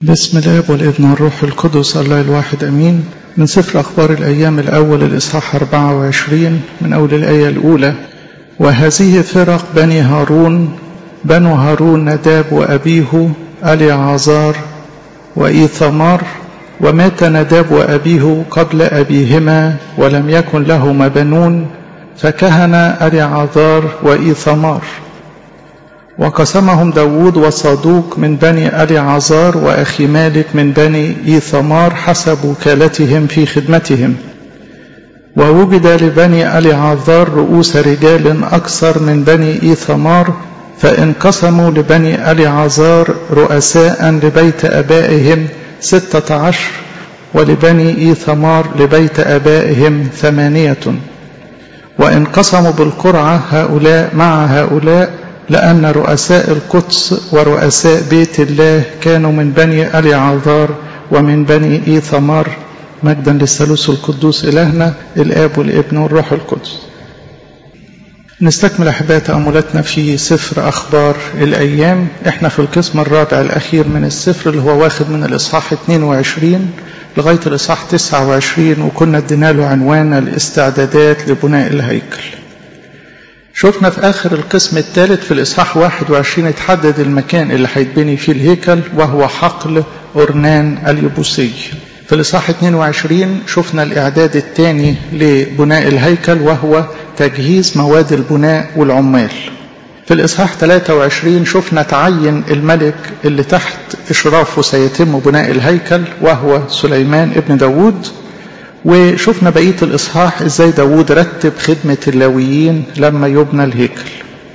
بسم الاب والابن والروح القدس الله الواحد امين من سفر اخبار الايام الاول الاصحاح 24 من اول الايه الاولى وهذه فرق بني هارون بنو هارون نداب وابيه اليعازار وايثمار ومات نداب وابيه قبل ابيهما ولم يكن لهما بنون فكهن اليعازار وايثمار وقسمهم داود وصادوق من بني ألي عزار وأخي مالك من بني إيثمار حسب وكالتهم في خدمتهم ووجد لبني ألي عزار رؤوس رجال أكثر من بني إيثمار فانقسموا لبني ألي عزار رؤساء لبيت أبائهم ستة عشر ولبني إيثمار لبيت أبائهم ثمانية وانقسموا بالقرعة هؤلاء مع هؤلاء لأن رؤساء القدس ورؤساء بيت الله كانوا من بني ألي عذار ومن بني إيثمار مجدا للثالوث القدوس إلهنا الآب والابن والروح القدس نستكمل أحباء تأملاتنا في سفر أخبار الأيام إحنا في القسم الرابع الأخير من السفر اللي هو واخد من الإصحاح 22 لغاية الإصحاح 29 وكنا ادينا له عنوان الاستعدادات لبناء الهيكل شفنا في آخر القسم الثالث في الإصحاح 21 اتحدد المكان اللي هيتبني فيه الهيكل وهو حقل أرنان اليبوسي في الإصحاح 22 شفنا الإعداد الثاني لبناء الهيكل وهو تجهيز مواد البناء والعمال في الإصحاح 23 شفنا تعين الملك اللي تحت إشرافه سيتم بناء الهيكل وهو سليمان ابن داود وشفنا بقية الإصحاح إزاي داود رتب خدمة اللاويين لما يبنى الهيكل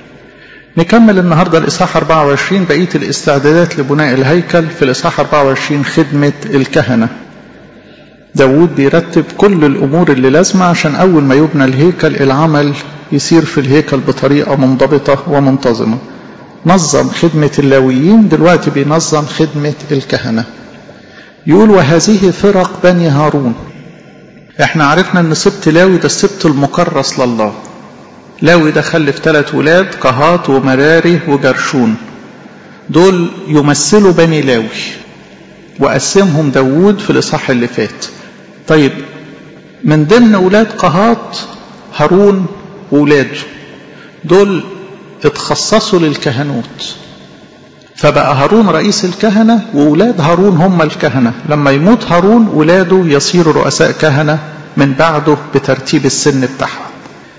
نكمل النهاردة الإصحاح 24 بقية الاستعدادات لبناء الهيكل في الإصحاح 24 خدمة الكهنة داود بيرتب كل الأمور اللي لازمة عشان أول ما يبنى الهيكل العمل يسير في الهيكل بطريقة منضبطة ومنتظمة نظم خدمة اللاويين دلوقتي بينظم خدمة الكهنة يقول وهذه فرق بني هارون احنا عرفنا ان سبط لاوي ده السبط المكرس لله لاوي ده خلف ثلاث ولاد قهات ومراري وجرشون دول يمثلوا بني لاوي وقسمهم داوود في الاصحاح اللي فات طيب من ضمن ولاد قهات هارون وولاده دول اتخصصوا للكهنوت فبقى هارون رئيس الكهنة وولاد هارون هم الكهنة لما يموت هارون ولاده يصيروا رؤساء كهنة من بعده بترتيب السن بتاعهم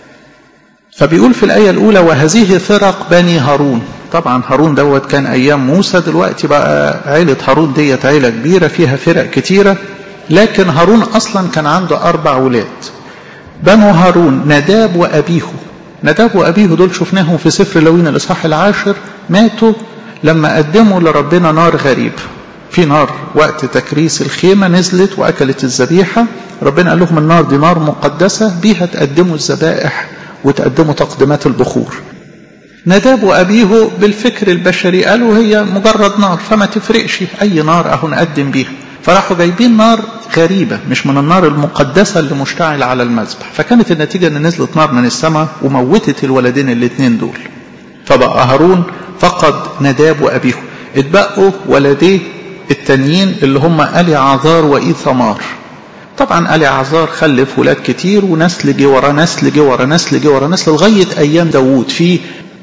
فبيقول في الآية الأولى وهذه فرق بني هارون طبعا هارون دوت كان أيام موسى دلوقتي بقى عيلة هارون ديت عيلة كبيرة فيها فرق كتيرة لكن هارون أصلا كان عنده أربع ولاد بنو هارون نداب وأبيه نداب وأبيه دول شفناهم في سفر لوين الإصحاح العاشر ماتوا لما قدموا لربنا نار غريب في نار وقت تكريس الخيمة نزلت وأكلت الذبيحة ربنا قال لهم النار دي نار مقدسة بيها تقدموا الذبائح وتقدموا تقدمات البخور نداب وأبيه بالفكر البشري قالوا هي مجرد نار فما تفرقش أي نار أهو نقدم بيها فراحوا جايبين نار غريبة مش من النار المقدسة اللي مشتعلة على المذبح فكانت النتيجة أن نزلت نار من السماء وموتت الولدين الاثنين دول فبقى هارون فقد نداب وأبيه اتبقوا ولديه التانيين اللي هم ألي عذار وإيثمار طبعا ألي عذار خلف ولاد كتير ونسل جه ورا نسل جه ورا نسل جه ورا نسل لغاية أيام داوود في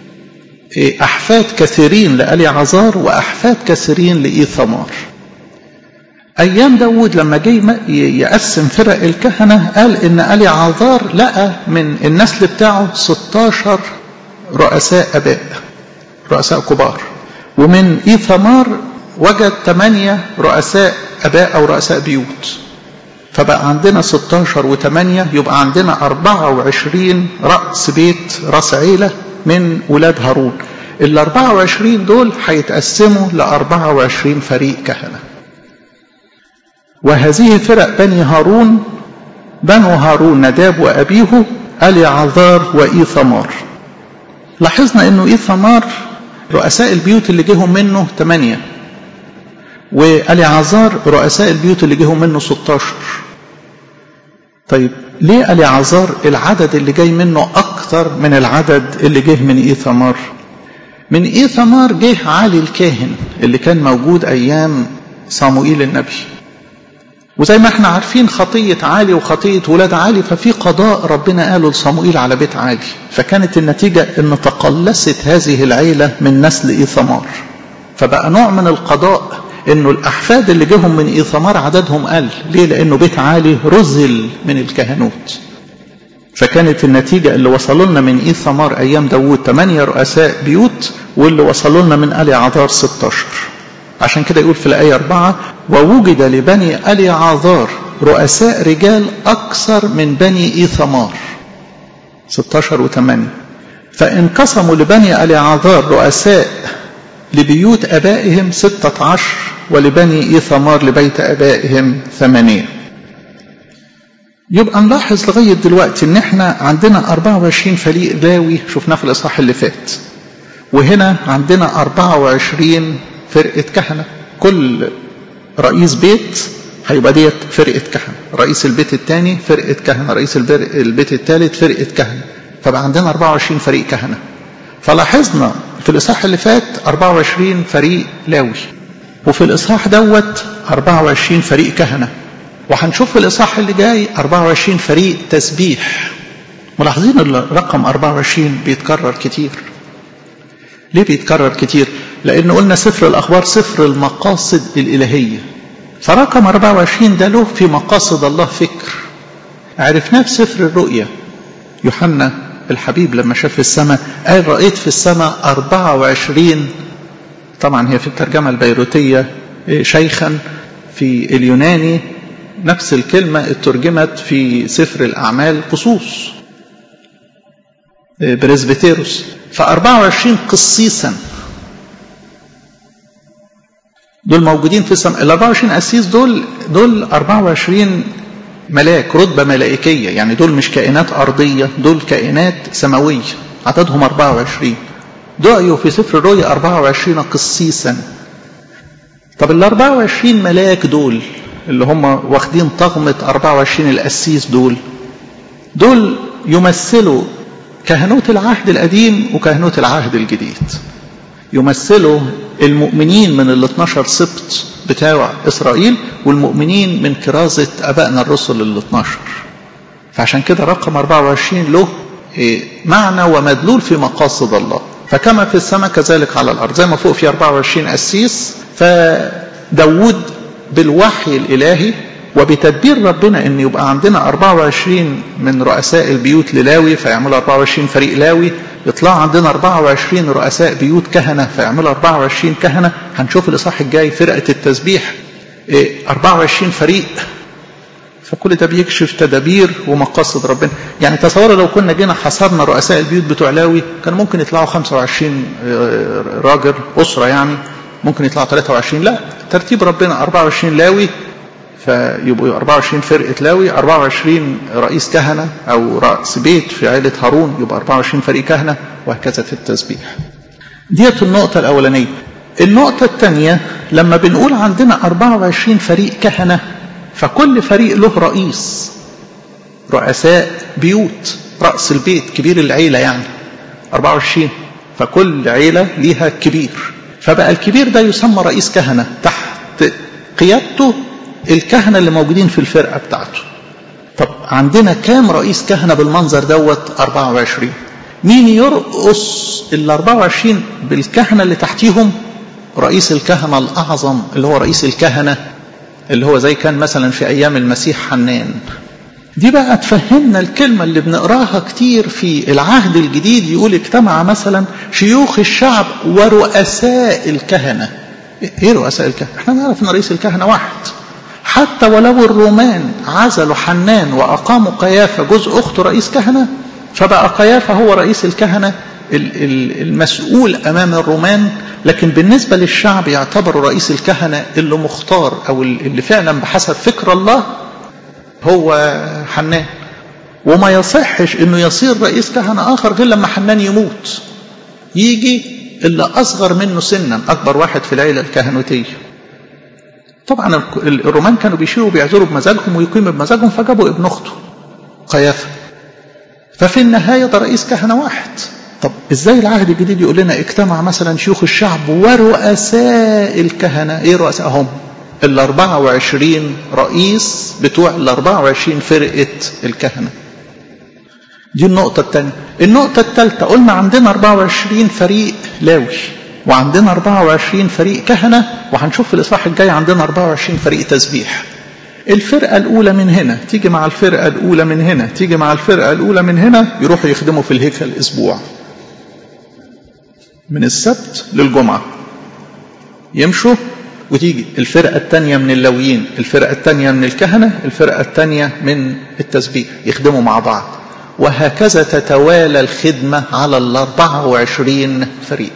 أحفاد كثيرين لألي عذار وأحفاد كثيرين لإيثمار أيام داوود لما جه يقسم فرق الكهنة قال إن ألي عذار لقى من النسل بتاعه 16 رؤساء أباء رؤساء كبار ومن إيثمار وجد ثمانية رؤساء أباء أو رؤساء بيوت فبقى عندنا 16 و8 يبقى عندنا 24 رأس بيت رأس عيلة من ولاد هارون ال 24 دول هيتقسموا ل 24 فريق كهنة وهذه فرق بني هارون بنو هارون نداب وأبيه ألي عذار وإيثمار لاحظنا انه ايثمار رؤساء البيوت اللي جيهم منه ثمانية واليعازار رؤساء البيوت اللي جيهم منه 16 طيب ليه اليعازار العدد اللي جاي منه اكتر من العدد اللي جه من ايثمار من ايثمار جه علي الكاهن اللي كان موجود ايام صاموئيل النبي وزي ما احنا عارفين خطية عالي وخطية ولاد عالي ففي قضاء ربنا قاله لصموئيل على بيت عالي فكانت النتيجة ان تقلصت هذه العيلة من نسل إيثمار فبقى نوع من القضاء انه الاحفاد اللي جهم من ايثمار عددهم قل ليه لانه بيت عالي رزل من الكهنوت فكانت النتيجة اللي وصلوا لنا من إيثمار أيام داوود 8 رؤساء بيوت واللي وصلوا لنا من آل عذار 16 عشان كده يقول في الآية 4 ووجد لبني آل عذار رؤساء رجال أكثر من بني إيثمار 16 و8 فانقسموا لبني آل عذار رؤساء لبيوت أبائهم ستة عشر ولبني إيثمار لبيت أبائهم ثمانية يبقى نلاحظ لغاية دلوقتي ان احنا عندنا 24 فريق لاوي شفناه في الاصحاح اللي فات وهنا عندنا 24 فرقة كهنة كل رئيس بيت هيبقى ديت فرقة كهنة رئيس البيت الثاني فرقة كهنة رئيس البيت الثالث فرقة كهنة فبقى عندنا 24 فريق كهنة فلاحظنا في الإصحاح اللي فات 24 فريق لاوي وفي الإصحاح دوت 24 فريق كهنة وهنشوف في الإصحاح اللي جاي 24 فريق تسبيح ملاحظين الرقم 24 بيتكرر كتير ليه بيتكرر كتير لأن قلنا سفر الأخبار سفر المقاصد الإلهية فرقم 24 ده له في مقاصد الله فكر عرفناه في سفر الرؤيا يوحنا الحبيب لما شاف السماء قال رأيت في السماء 24 طبعا هي في الترجمة البيروتية شيخا في اليوناني نفس الكلمة اترجمت في سفر الأعمال قصوص بريزبتيروس ف 24 قسيسا دول موجودين في السماء ال 24 قسيس دول دول 24 ملاك رتبة ملائكية يعني دول مش كائنات أرضية دول كائنات سماوية عددهم 24 دعيوا في سفر الرؤيا 24 قسيسا طب ال 24 ملاك دول اللي هم واخدين طغمة 24 القسيس دول دول يمثلوا كهنوت العهد القديم وكهنوت العهد الجديد يمثلوا المؤمنين من ال 12 سبط بتاع إسرائيل والمؤمنين من كرازة أبائنا الرسل ال 12 فعشان كده رقم 24 له معنى ومدلول في مقاصد الله فكما في السماء كذلك على الأرض زي ما فوق في 24 قسيس فداود بالوحي الإلهي وبتدبير ربنا ان يبقى عندنا 24 من رؤساء البيوت للاوي فيعملوا 24 فريق لاوي يطلع عندنا 24 رؤساء بيوت كهنه فيعملوا 24 كهنه هنشوف الاصحاح الجاي فرقه التسبيح 24 فريق فكل ده بيكشف تدابير ومقاصد ربنا يعني تصوروا لو كنا جينا حصرنا رؤساء البيوت بتوع لاوي كان ممكن يطلعوا 25 راجل اسره يعني ممكن يطلعوا 23 لا ترتيب ربنا 24 لاوي فيبقوا 24 فرقة لاوي 24 رئيس كهنة أو رأس بيت في عائلة هارون يبقى 24 فريق كهنة وهكذا في التسبيح ديت النقطة الأولانية النقطة الثانية لما بنقول عندنا 24 فريق كهنة فكل فريق له رئيس رؤساء بيوت رأس البيت كبير العيلة يعني 24 فكل عيلة ليها كبير فبقى الكبير ده يسمى رئيس كهنة تحت قيادته الكهنة اللي موجودين في الفرقة بتاعته طب عندنا كام رئيس كهنة بالمنظر دوت 24 مين يرقص ال 24 بالكهنة اللي تحتيهم رئيس الكهنة الأعظم اللي هو رئيس الكهنة اللي هو زي كان مثلا في أيام المسيح حنان دي بقى تفهمنا الكلمة اللي بنقراها كتير في العهد الجديد يقول اجتمع مثلا شيوخ الشعب ورؤساء الكهنة ايه رؤساء الكهنة احنا نعرف ان رئيس الكهنة واحد حتى ولو الرومان عزلوا حنان وأقاموا قيافة جزء أخته رئيس كهنة فبقى قيافة هو رئيس الكهنة المسؤول أمام الرومان لكن بالنسبة للشعب يعتبر رئيس الكهنة اللي مختار أو اللي فعلا بحسب فكر الله هو حنان وما يصحش انه يصير رئيس كهنة آخر غير لما حنان يموت يجي اللي أصغر منه سنا أكبر واحد في العيلة الكهنوتية طبعا الرومان كانوا بيشيروا بيعذروا بمزاجهم ويقيموا بمزاجهم فجابوا ابن اخته قيافه ففي النهايه ده رئيس كهنه واحد طب ازاي العهد الجديد يقول لنا اجتمع مثلا شيوخ الشعب ورؤساء الكهنه ايه رؤسائهم ال 24 رئيس بتوع ال 24 فرقة الكهنة دي النقطة الثانية النقطة الثالثة قلنا عندنا 24 فريق لاوي وعندنا 24 فريق كهنة وهنشوف في الإصحاح الجاي عندنا 24 فريق تسبيح الفرقة الأولى من هنا تيجي مع الفرقة الأولى من هنا تيجي مع الفرقة الأولى من هنا يروحوا يخدموا في الهيكل أسبوع من السبت للجمعة يمشوا وتيجي الفرقة الثانية من اللويين الفرقة الثانية من الكهنة الفرقة الثانية من التسبيح يخدموا مع بعض وهكذا تتوالى الخدمة على ال 24 فريق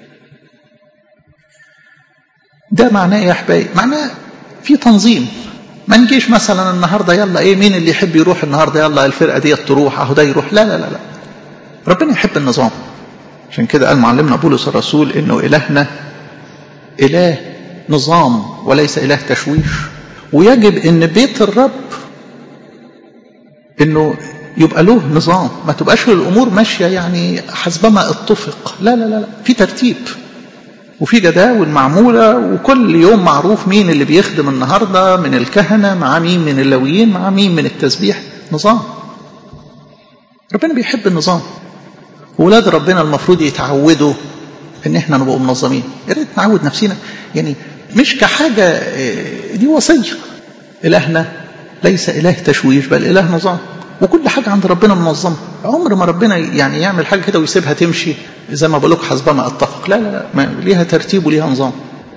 ده معناه يا احبائي معناه في تنظيم ما نجيش مثلا النهارده يلا ايه مين اللي يحب يروح النهارده يلا الفرقه ديت تروح اهو ده يروح لا لا لا لا ربنا يحب النظام عشان كده قال معلمنا بولس الرسول انه الهنا اله نظام وليس اله تشويش ويجب ان بيت الرب انه يبقى له نظام ما تبقاش الامور ماشيه يعني حسبما اتفق لا لا لا, لا. في ترتيب وفي جداول معمولة وكل يوم معروف مين اللي بيخدم النهاردة من الكهنة مع مين من اللويين مع مين من التسبيح نظام ربنا بيحب النظام ولاد ربنا المفروض يتعودوا ان احنا نبقى منظمين يا ريت نعود نفسنا يعني مش كحاجة دي وصية إلهنا ليس إله تشويش بل إله نظام وكل حاجة عند ربنا منظمة عمر ما ربنا يعني يعمل حاجة كده ويسيبها تمشي زي ما بقول لك حسب ما اتفق لا لا لا ما ليها ترتيب وليها نظام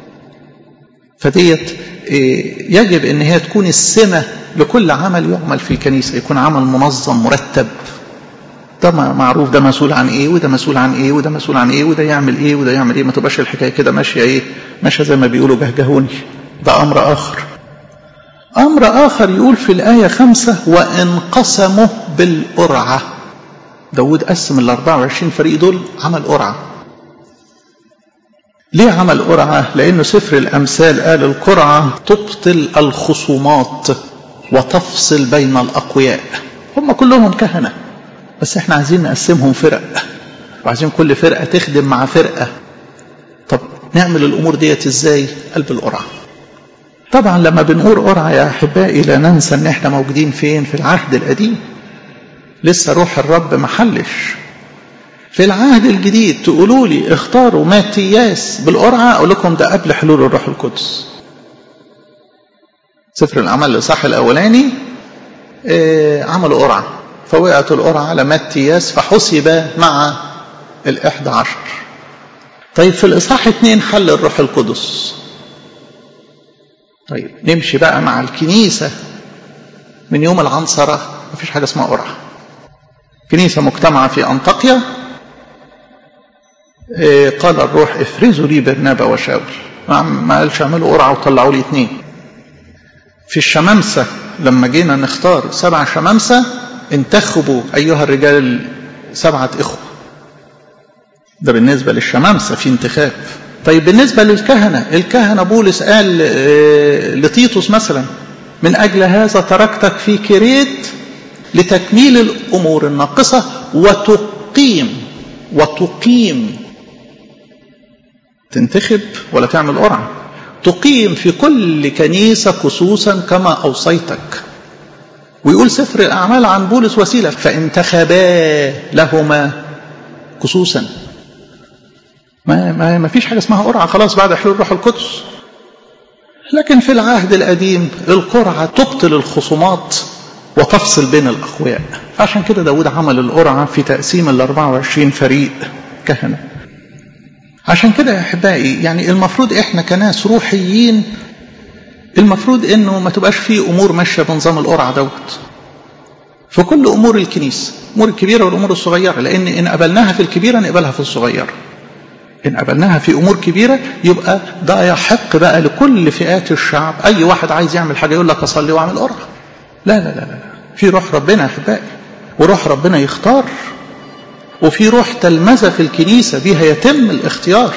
فديت يجب ان هي تكون السمة لكل عمل يعمل في الكنيسة يكون عمل منظم مرتب ده معروف ده مسؤول عن ايه وده مسؤول عن ايه وده مسؤول عن ايه وده يعمل ايه وده يعمل ايه ما تبقاش الحكايه كده ماشيه ايه ماشيه زي ما بيقولوا جهجهوني ده امر اخر أمر آخر يقول في الآية خمسة وانقسموا بالقرعة داود قسم ال 24 فريق دول عمل قرعة ليه عمل قرعة؟ لأنه سفر الأمثال قال القرعة تبطل الخصومات وتفصل بين الأقوياء هم كلهم كهنة بس احنا عايزين نقسمهم فرق وعايزين كل فرقة تخدم مع فرقة طب نعمل الأمور ديت ازاي؟ قلب القرعة طبعا لما بنقول قرعة يا أحبائي لا ننسى إن إحنا موجودين فين في العهد القديم لسه روح الرب محلش في العهد الجديد تقولوا لي اختاروا ماتياس بالقرعة أقول لكم ده قبل حلول الروح القدس سفر الأعمال الإصحاح الأولاني اه عملوا قرعة فوقعت القرعة على ماتياس فحسب مع الإحدى عشر طيب في الإصحاح اتنين حل الروح القدس طيب نمشي بقى مع الكنيسة من يوم العنصرة مفيش حاجة اسمها قرعة كنيسة مجتمعة في أنطاكيا إيه قال الروح افرزوا لي برنابا وشاول ما قالش اعملوا قرعة وطلعوا لي اتنين في الشمامسة لما جينا نختار سبع شمامسة انتخبوا أيها الرجال سبعة إخوة ده بالنسبة للشمامسة في انتخاب طيب بالنسبة للكهنة الكهنة بولس قال لتيتوس مثلا من أجل هذا تركتك في كريت لتكميل الأمور الناقصة وتقيم وتقيم تنتخب ولا تعمل قرعة تقيم في كل كنيسة خصوصا كما أوصيتك ويقول سفر الأعمال عن بولس وسيلة فانتخبا لهما خصوصا ما, ما, ما فيش حاجة اسمها قرعة خلاص بعد حلول روح القدس لكن في العهد القديم القرعة تبطل الخصومات وتفصل بين الأقوياء عشان كده داود عمل القرعة في تقسيم ال 24 فريق كهنة عشان كده يا أحبائي يعني المفروض إحنا كناس روحيين المفروض إنه ما تبقاش فيه أمور ماشية بنظام القرعة دوت في كل أمور الكنيسة الأمور الكبيرة والأمور الصغيرة لأن إن قبلناها في الكبيرة نقبلها في الصغيرة إن قبلناها في أمور كبيرة يبقى ده يحق بقى لكل فئات الشعب أي واحد عايز يعمل حاجة يقول لك أصلي وأعمل قرعة لا لا لا لا في روح ربنا يا أحبائي وروح ربنا يختار وفي روح تلمذة في الكنيسة بيها يتم الاختيار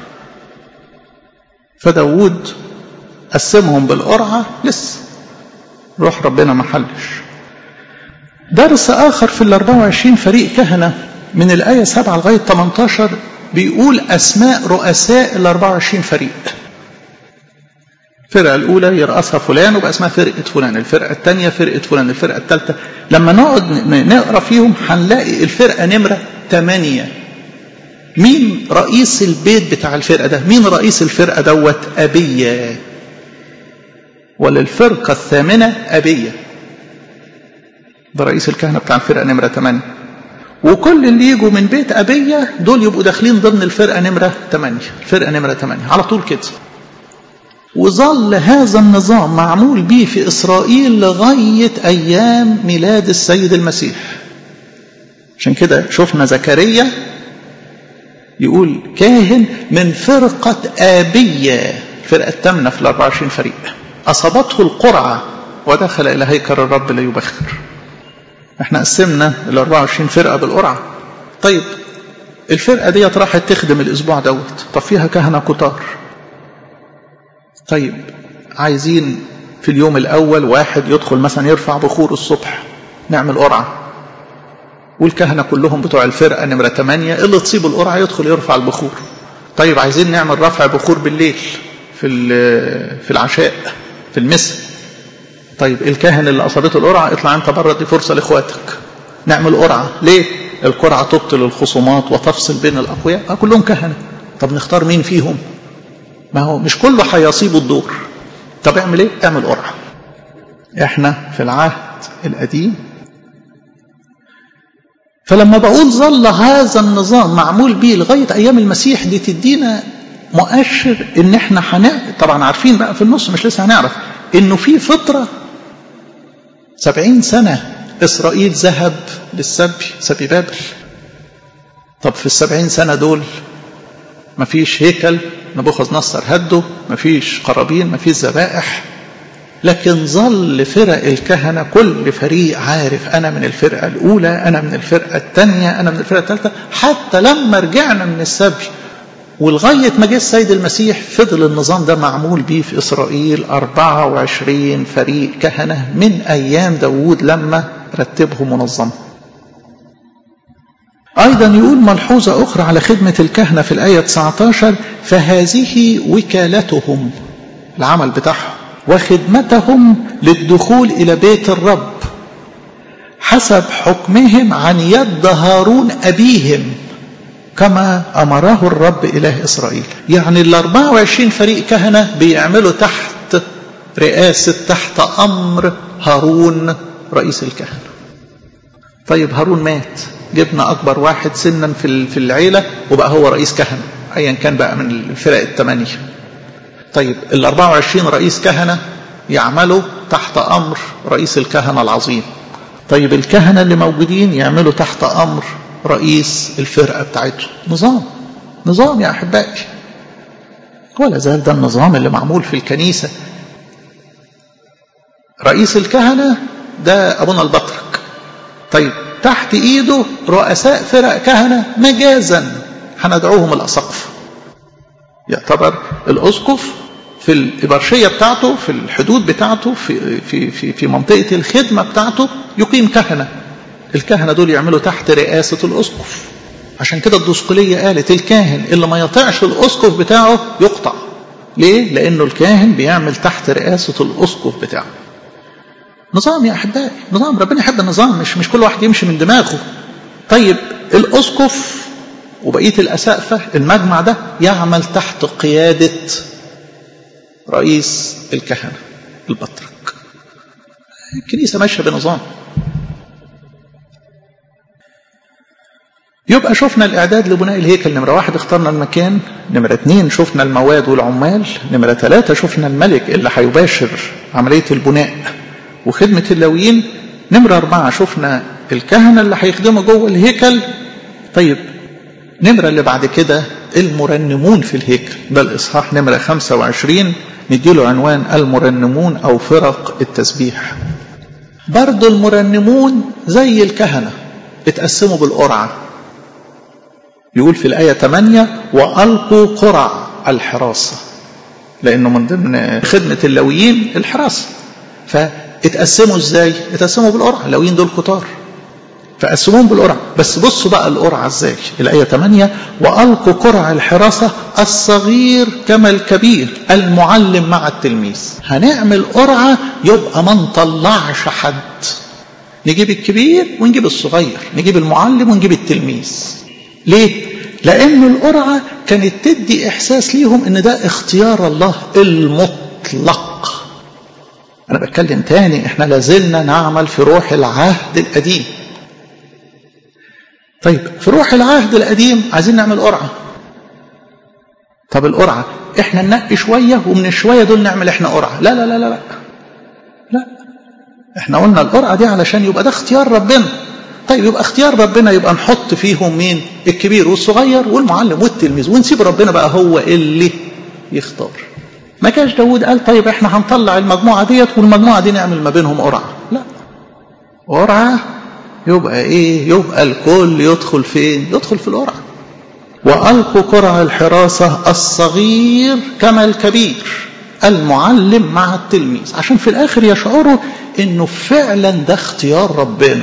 فداود قسمهم بالقرعة لسه روح ربنا ما حلش درس آخر في ال 24 فريق كهنة من الآية 7 لغاية 18 بيقول أسماء رؤساء ال 24 فريق الفرقة الأولى يرأسها فلان وبقى اسمها فرقة فلان الفرقة الثانية فرقة فلان الفرقة الثالثة لما نقعد نقرأ فيهم هنلاقي الفرقة نمرة ثمانية مين رئيس البيت بتاع الفرقة ده مين رئيس الفرقة دوت أبية وللفرقة الثامنة أبية ده رئيس الكهنة بتاع الفرقة نمرة 8 وكل اللي يجوا من بيت أبية دول يبقوا داخلين ضمن الفرقة نمرة 8 الفرقة نمرة 8 على طول كده وظل هذا النظام معمول به في إسرائيل لغاية أيام ميلاد السيد المسيح عشان كده شفنا زكريا يقول كاهن من فرقة آبية الفرقة الثامنة في ال 24 فريق أصابته القرعة ودخل إلى هيكل الرب لا يبخر احنا قسمنا ال 24 فرقة بالقرعة طيب الفرقة ديت راحت تخدم الأسبوع دوت طب فيها كهنة كتار طيب عايزين في اليوم الأول واحد يدخل مثلا يرفع بخور الصبح نعمل قرعة والكهنة كلهم بتوع الفرقة نمرة 8 اللي تصيب القرعة يدخل يرفع البخور طيب عايزين نعمل رفع بخور بالليل في في العشاء في المسا طيب الكاهن اللي أصابته القرعة اطلع أنت بره دي فرصة لإخواتك نعمل قرعة ليه؟ القرعة تبطل الخصومات وتفصل بين الأقوياء كلهم كهنة طب نختار مين فيهم؟ ما هو مش كله هيصيبه الدور طب اعمل ايه؟ اعمل قرعة احنا في العهد القديم فلما بقول ظل هذا النظام معمول به لغاية أيام المسيح دي تدينا مؤشر إن إحنا هنعرف طبعا عارفين بقى في النص مش لسه هنعرف إنه في فترة سبعين سنة إسرائيل ذهب للسبي سبي بابل طب في السبعين سنة دول مفيش هيكل نبوخذ نصر هده مفيش قرابين مفيش ذبائح لكن ظل فرق الكهنة كل فريق عارف أنا من الفرقة الأولى أنا من الفرقة الثانية أنا من الفرقة الثالثة حتى لما رجعنا من السبي ولغاية ما جه السيد المسيح فضل النظام ده معمول بيه في إسرائيل 24 فريق كهنة من أيام داوود لما رتبه منظمة أيضا يقول ملحوظة أخرى على خدمة الكهنة في الآية 19 فهذه وكالتهم العمل بتاعهم وخدمتهم للدخول إلى بيت الرب حسب حكمهم عن يد هارون أبيهم كما أمره الرب إله إسرائيل يعني ال 24 فريق كهنة بيعملوا تحت رئاسة تحت أمر هارون رئيس الكهنة طيب هارون مات جبنا أكبر واحد سنا في في العيلة وبقى هو رئيس كهنة أيا كان بقى من الفرق الثمانية طيب ال 24 رئيس كهنة يعملوا تحت أمر رئيس الكهنة العظيم طيب الكهنة اللي موجودين يعملوا تحت أمر رئيس الفرقة بتاعتهم نظام نظام يا أحبائي ولا زال ده النظام اللي معمول في الكنيسة رئيس الكهنة ده أبونا البطرك طيب تحت إيده رؤساء فرق كهنة مجازا هندعوهم الأساقفة يعتبر الأسقف في الإبرشية بتاعته في الحدود بتاعته في, في, في, في منطقة الخدمة بتاعته يقيم كهنة الكهنة دول يعملوا تحت رئاسة الأسقف عشان كده الدسقلية قالت الكاهن اللي ما يطيعش الأسقف بتاعه يقطع ليه؟ لأنه الكاهن بيعمل تحت رئاسة الأسقف بتاعه نظام يا أحبائي نظام ربنا يحب النظام مش مش كل واحد يمشي من دماغه طيب الأسقف وبقية الأسقفة المجمع ده يعمل تحت قيادة رئيس الكهنة البطرك الكنيسة ماشية بنظام يبقى شفنا الإعداد لبناء الهيكل نمرة واحد اخترنا المكان نمرة اثنين شفنا المواد والعمال نمرة ثلاثة شفنا الملك اللي هيباشر عملية البناء وخدمة اللاويين نمرة أربعة شفنا الكهنة اللي هيخدموا جوه الهيكل طيب نمرة اللي بعد كده المرنمون في الهيكل ده الإصحاح نمرة 25 نديله عنوان المرنمون أو فرق التسبيح برضو المرنمون زي الكهنة اتقسموا بالقرعة يقول في الآية 8 وألقوا قرع الحراسة لأنه من ضمن خدمة اللاويين الحراسة فاتقسموا ازاي؟ اتقسموا بالقرعة اللاويين دول كتار فقسموهم بالقرعة بس بصوا بقى القرعة ازاي الآية 8 وألقوا قرع الحراسة الصغير كما الكبير المعلم مع التلميذ هنعمل قرعة يبقى ما نطلعش حد نجيب الكبير ونجيب الصغير نجيب المعلم ونجيب التلميذ ليه لأن القرعة كانت تدي إحساس ليهم إن ده اختيار الله المطلق أنا بتكلم تاني إحنا لازلنا نعمل في روح العهد القديم طيب في روح العهد القديم عايزين نعمل قرعة طب القرعة إحنا ننقي شوية ومن الشوية دول نعمل إحنا قرعة لا لا لا لا لا لا إحنا قلنا القرعة دي علشان يبقى ده اختيار ربنا طيب يبقى اختيار ربنا يبقى نحط فيهم مين الكبير والصغير والمعلم والتلميذ ونسيب ربنا بقى هو اللي يختار ما كانش داود قال طيب احنا هنطلع المجموعة ديت والمجموعة دي نعمل ما بينهم قرعة لا قرعة يبقى ايه يبقى الكل يدخل فين يدخل في القرعة وألقوا قرع الحراسة الصغير كما الكبير المعلم مع التلميذ عشان في الآخر يشعروا انه فعلا ده اختيار ربنا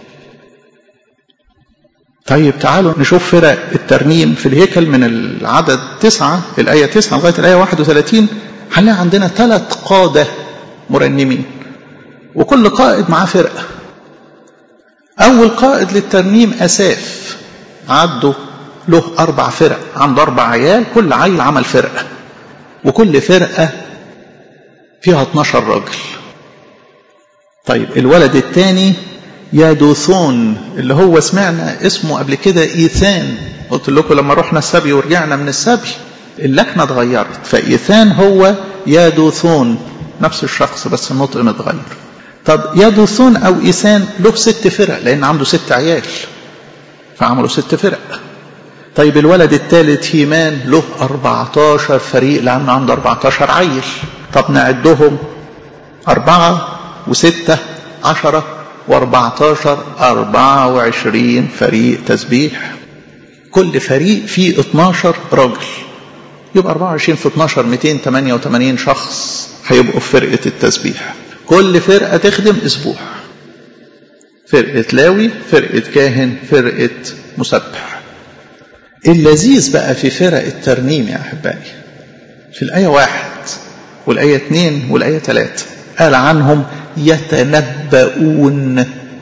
طيب تعالوا نشوف فرق الترنيم في الهيكل من العدد تسعة الآية تسعة لغاية الآية 31 هنلاقي عندنا ثلاث قادة مرنمين وكل قائد معاه فرقة أول قائد للترنيم أساف عدوا له أربع فرق عنده أربع عيال كل عيل عمل فرقة وكل فرقة فيها 12 راجل طيب الولد الثاني يادوثون اللي هو سمعنا اسمه قبل كده إيثان قلت لكم لما رحنا السبي ورجعنا من السبي اللكنة اتغيرت فإيثان هو يادوثون نفس الشخص بس النطق متغير طب يادوثون أو إيثان له ست فرق لأن عنده ست عيال فعملوا ست فرق طيب الولد الثالث هيمان له 14 فريق لأنه عنده 14 عيل طب نعدهم أربعة وستة عشرة و14 24 فريق تسبيح كل فريق فيه 12 راجل يبقى 24 في 12 288 شخص هيبقوا في فرقة التسبيح كل فرقة تخدم أسبوع فرقة لاوي فرقة كاهن فرقة مسبح اللذيذ بقى في فرق الترنيم يا أحبائي في الآية واحد والآية اثنين والآية ثلاثة قال عنهم يتنبؤون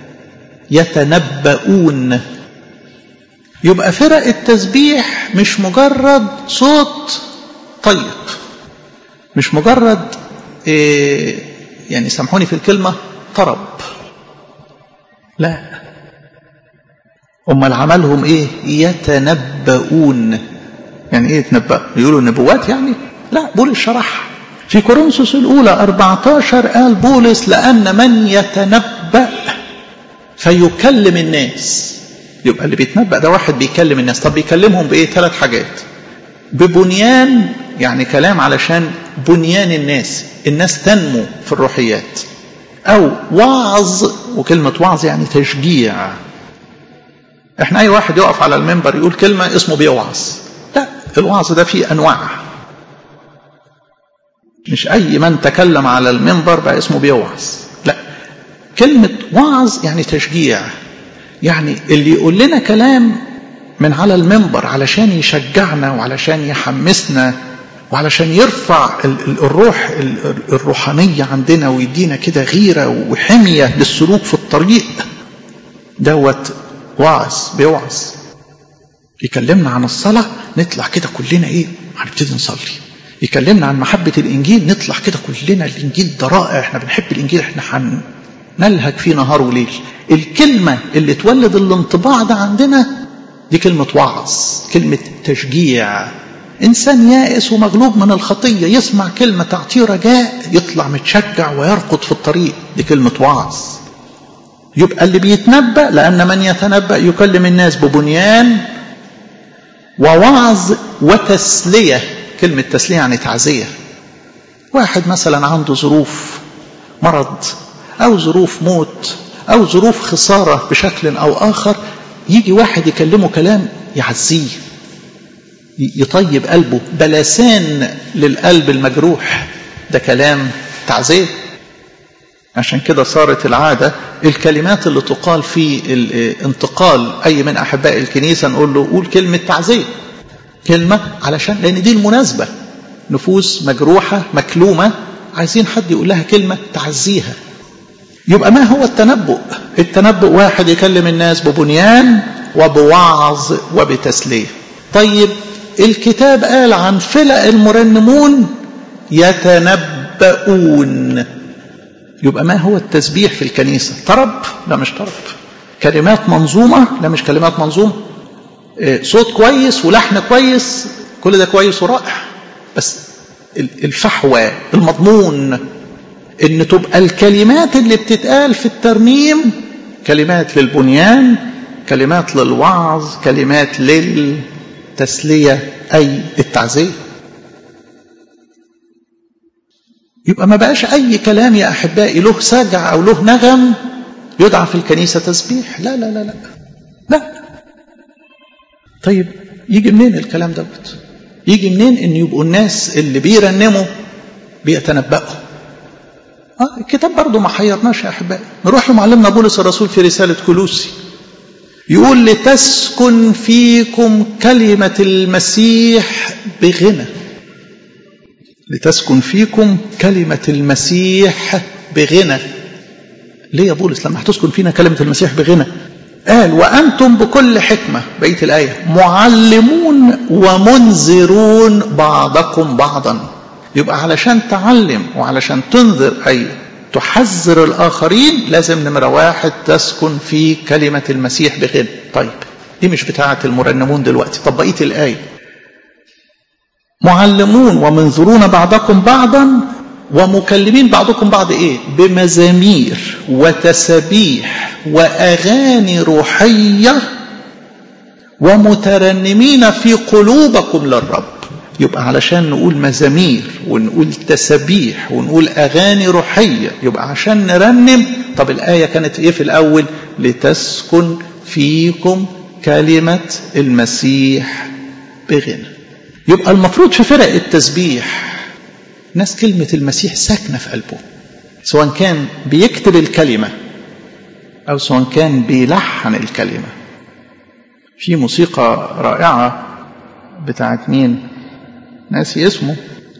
يتنبؤون يبقى فرق التسبيح مش مجرد صوت طيب مش مجرد إيه يعني سامحوني في الكلمة طرب لا امال عملهم ايه يتنبؤون يعني ايه يتنبأ يقولوا نبوات يعني لا بولس شرح في كورنثوس الأولى 14 قال بولس لأن من يتنبأ فيكلم الناس يبقى اللي بيتنبأ ده واحد بيكلم الناس طب بيكلمهم بإيه ثلاث حاجات ببنيان يعني كلام علشان بنيان الناس الناس تنمو في الروحيات أو وعظ وكلمة وعظ يعني تشجيع احنا أي واحد يقف على المنبر يقول كلمة اسمه بيوعظ لا الوعظ ده فيه أنواع مش أي من تكلم على المنبر بقى اسمه بيوعظ لا كلمة وعظ يعني تشجيع يعني اللي يقول لنا كلام من على المنبر علشان يشجعنا وعلشان يحمسنا وعلشان يرفع الروح الروحانية عندنا ويدينا كده غيرة وحمية للسلوك في الطريق دوت وعظ بيوعظ يكلمنا عن الصلاة نطلع كده كلنا ايه هنبتدي نصلي يكلمنا عن محبة الإنجيل نطلع كده كلنا الإنجيل ده رائع احنا بنحب الإنجيل احنا هنلهج فيه نهار وليل الكلمة اللي تولد الانطباع ده عندنا دي كلمة وعظ كلمة تشجيع إنسان يائس ومغلوب من الخطية يسمع كلمة تعطيه رجاء يطلع متشجع ويرقد في الطريق دي كلمة وعظ يبقى اللي بيتنبأ لأن من يتنبأ يكلم الناس ببنيان ووعظ وتسلية كلمة تسلية يعني تعزية واحد مثلا عنده ظروف مرض أو ظروف موت أو ظروف خسارة بشكل أو آخر يجي واحد يكلمه كلام يعزيه يطيب قلبه بلسان للقلب المجروح ده كلام تعزية عشان كده صارت العادة الكلمات اللي تقال في انتقال أي من أحباء الكنيسة نقول له قول كلمة تعزية كلمة علشان لأن دي المناسبة نفوس مجروحة مكلومة عايزين حد يقول لها كلمة تعزيها يبقى ما هو التنبؤ التنبؤ واحد يكلم الناس ببنيان وبوعظ وبتسلية طيب الكتاب قال عن فلق المرنمون يتنبؤون يبقى ما هو التسبيح في الكنيسة طرب لا مش طرب كلمات منظومة لا مش كلمات منظومة صوت كويس ولحن كويس كل ده كويس ورائع بس الفحوى المضمون ان تبقى الكلمات اللي بتتقال في الترنيم كلمات للبنيان كلمات للوعظ كلمات للتسلية أي التعزية يبقى ما بقاش أي كلام يا أحبائي له سجع أو له نغم يدعى في الكنيسة تسبيح لا لا لا لا لا طيب يجي منين الكلام دوت يجي منين ان يبقوا الناس اللي بيرنموا بيتنبأوا اه الكتاب برضه ما حيرناش يا احبائي نروح لمعلمنا بولس الرسول في رساله كلوسي يقول لتسكن فيكم كلمه المسيح بغنى لتسكن فيكم كلمه المسيح بغنى ليه يا بولس لما هتسكن فينا كلمه المسيح بغنى قال وأنتم بكل حكمة بقية الآية معلمون ومنذرون بعضكم بعضا يبقى علشان تعلم وعلشان تنذر أي تحذر الآخرين لازم نمرة واحد تسكن في كلمة المسيح بغنى طيب دي مش بتاعة المرنمون دلوقتي طب بقية الآية معلمون ومنذرون بعضكم بعضا ومكلمين بعضكم بعض ايه بمزامير وتسابيح واغاني روحيه ومترنمين في قلوبكم للرب يبقى علشان نقول مزامير ونقول تسابيح ونقول اغاني روحيه يبقى عشان نرنم طب الايه كانت ايه في الاول لتسكن فيكم كلمه المسيح بغنى يبقى المفروض في فرق التسبيح ناس كلمة المسيح ساكنة في قلبه سواء كان بيكتب الكلمة أو سواء كان بيلحن الكلمة في موسيقى رائعة بتاعت مين ناسي اسمه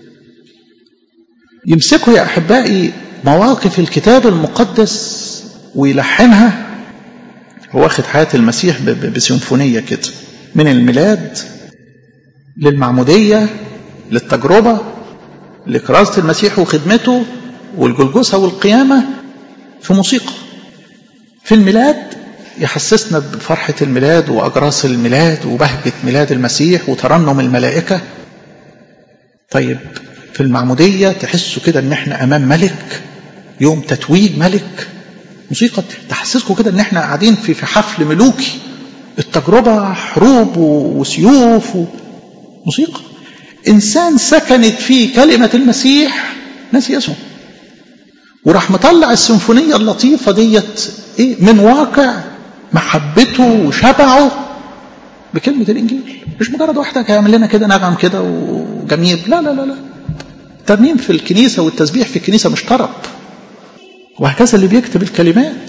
يمسكوا يا أحبائي مواقف الكتاب المقدس ويلحنها هو واخد حياة المسيح بسيمفونية كده من الميلاد للمعمودية للتجربة لكرازة المسيح وخدمته والجلجسة والقيامة في موسيقى في الميلاد يحسسنا بفرحة الميلاد وأجراس الميلاد وبهجة ميلاد المسيح وترنم الملائكة طيب في المعمودية تحسوا كده ان احنا امام ملك يوم تتويج ملك موسيقى تحسسكم كده ان احنا قاعدين في في حفل ملوكي التجربة حروب وسيوف موسيقى إنسان سكنت فيه كلمة المسيح ناسي اسمه وراح مطلع السيمفونية اللطيفة ديت إيه من واقع محبته وشبعه بكلمة الإنجيل مش مجرد واحدة هيعمل لنا كده نغم كده وجميل لا لا لا لا الترنيم في الكنيسة والتسبيح في الكنيسة مش طرب وهكذا اللي بيكتب الكلمات